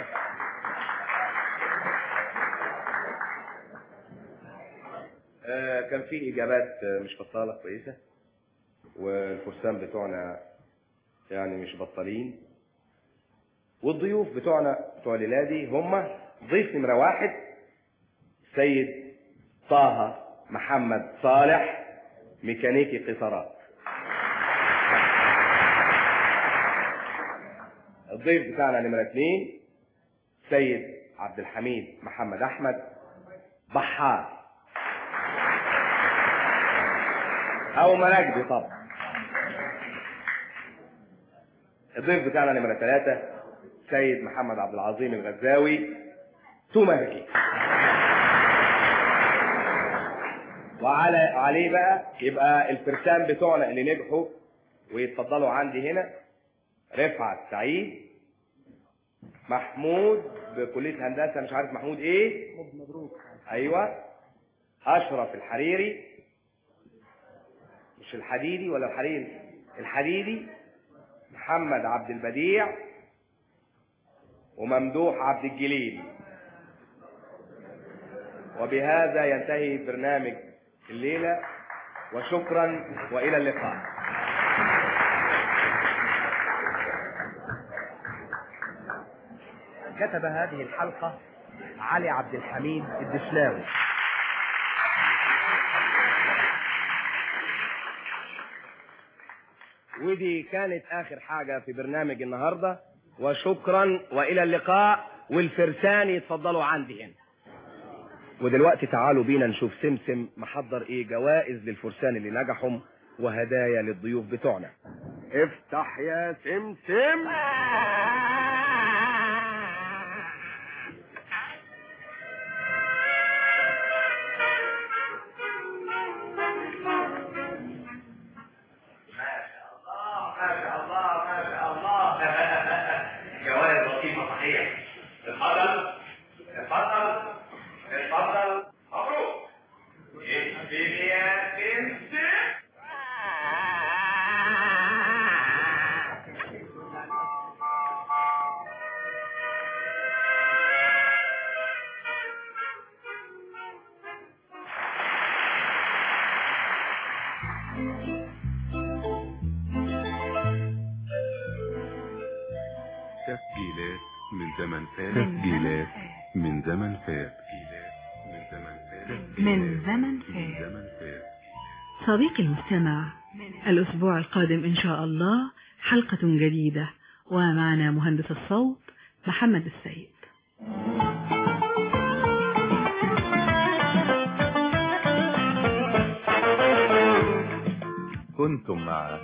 آه كان في اجابات آه، مش بطاله كويسه والفرسان بتوعنا يعني مش بطالين والضيوف بتوعنا بتوع ليلادي هم ضيف نمره واحد سيد طه محمد صالح ميكانيكي قطارات الضيف بتاعنا نمرة اثنين سيد عبد الحميد محمد احمد بحار او مراكبي طبعا الضيف بتاعنا نمرة ثلاثة سيد محمد عبد العظيم الغزاوي تومرجي وعلى عليه بقى يبقى الفرسان بتوعنا اللي نجحوا ويتفضلوا عندي هنا رفعت سعيد محمود بكلية هندسة مش عارف محمود ايه مبروك ايوه اشرف الحريري مش الحديدي ولا الحريري الحديدي محمد عبد البديع وممدوح عبد الجليل وبهذا ينتهي برنامج الليلة وشكرا وإلى اللقاء كتب هذه الحلقة علي عبد الحميد الدشلاوي ودي كانت آخر حاجة في برنامج النهاردة وشكرا وإلى اللقاء والفرسان يتفضلوا عندي هنا ودلوقتي تعالوا بينا نشوف سمسم محضر ايه جوائز للفرسان اللي نجحوا وهدايا للضيوف بتوعنا افتح يا سمسم ما شاء الله ما شاء الله جوائز لطيفة صحيح اتفضل اتفضل اتفضل مبروك اديني يا سمسم تسجيلات من زمن فات تسجيلات من زمن فات من زمن فات من زمن من فات زمن فات صديقي المستمع الأسبوع القادم إن شاء الله حلقة جديدة ومعنا مهندس الصوت محمد السيد كنتم مع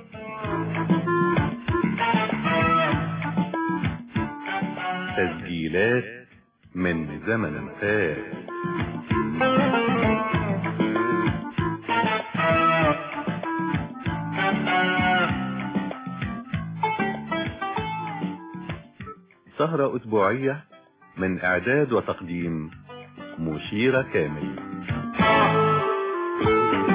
تسجيلات من زمن فات سهرة أسبوعية من إعداد وتقديم مشيرة كامل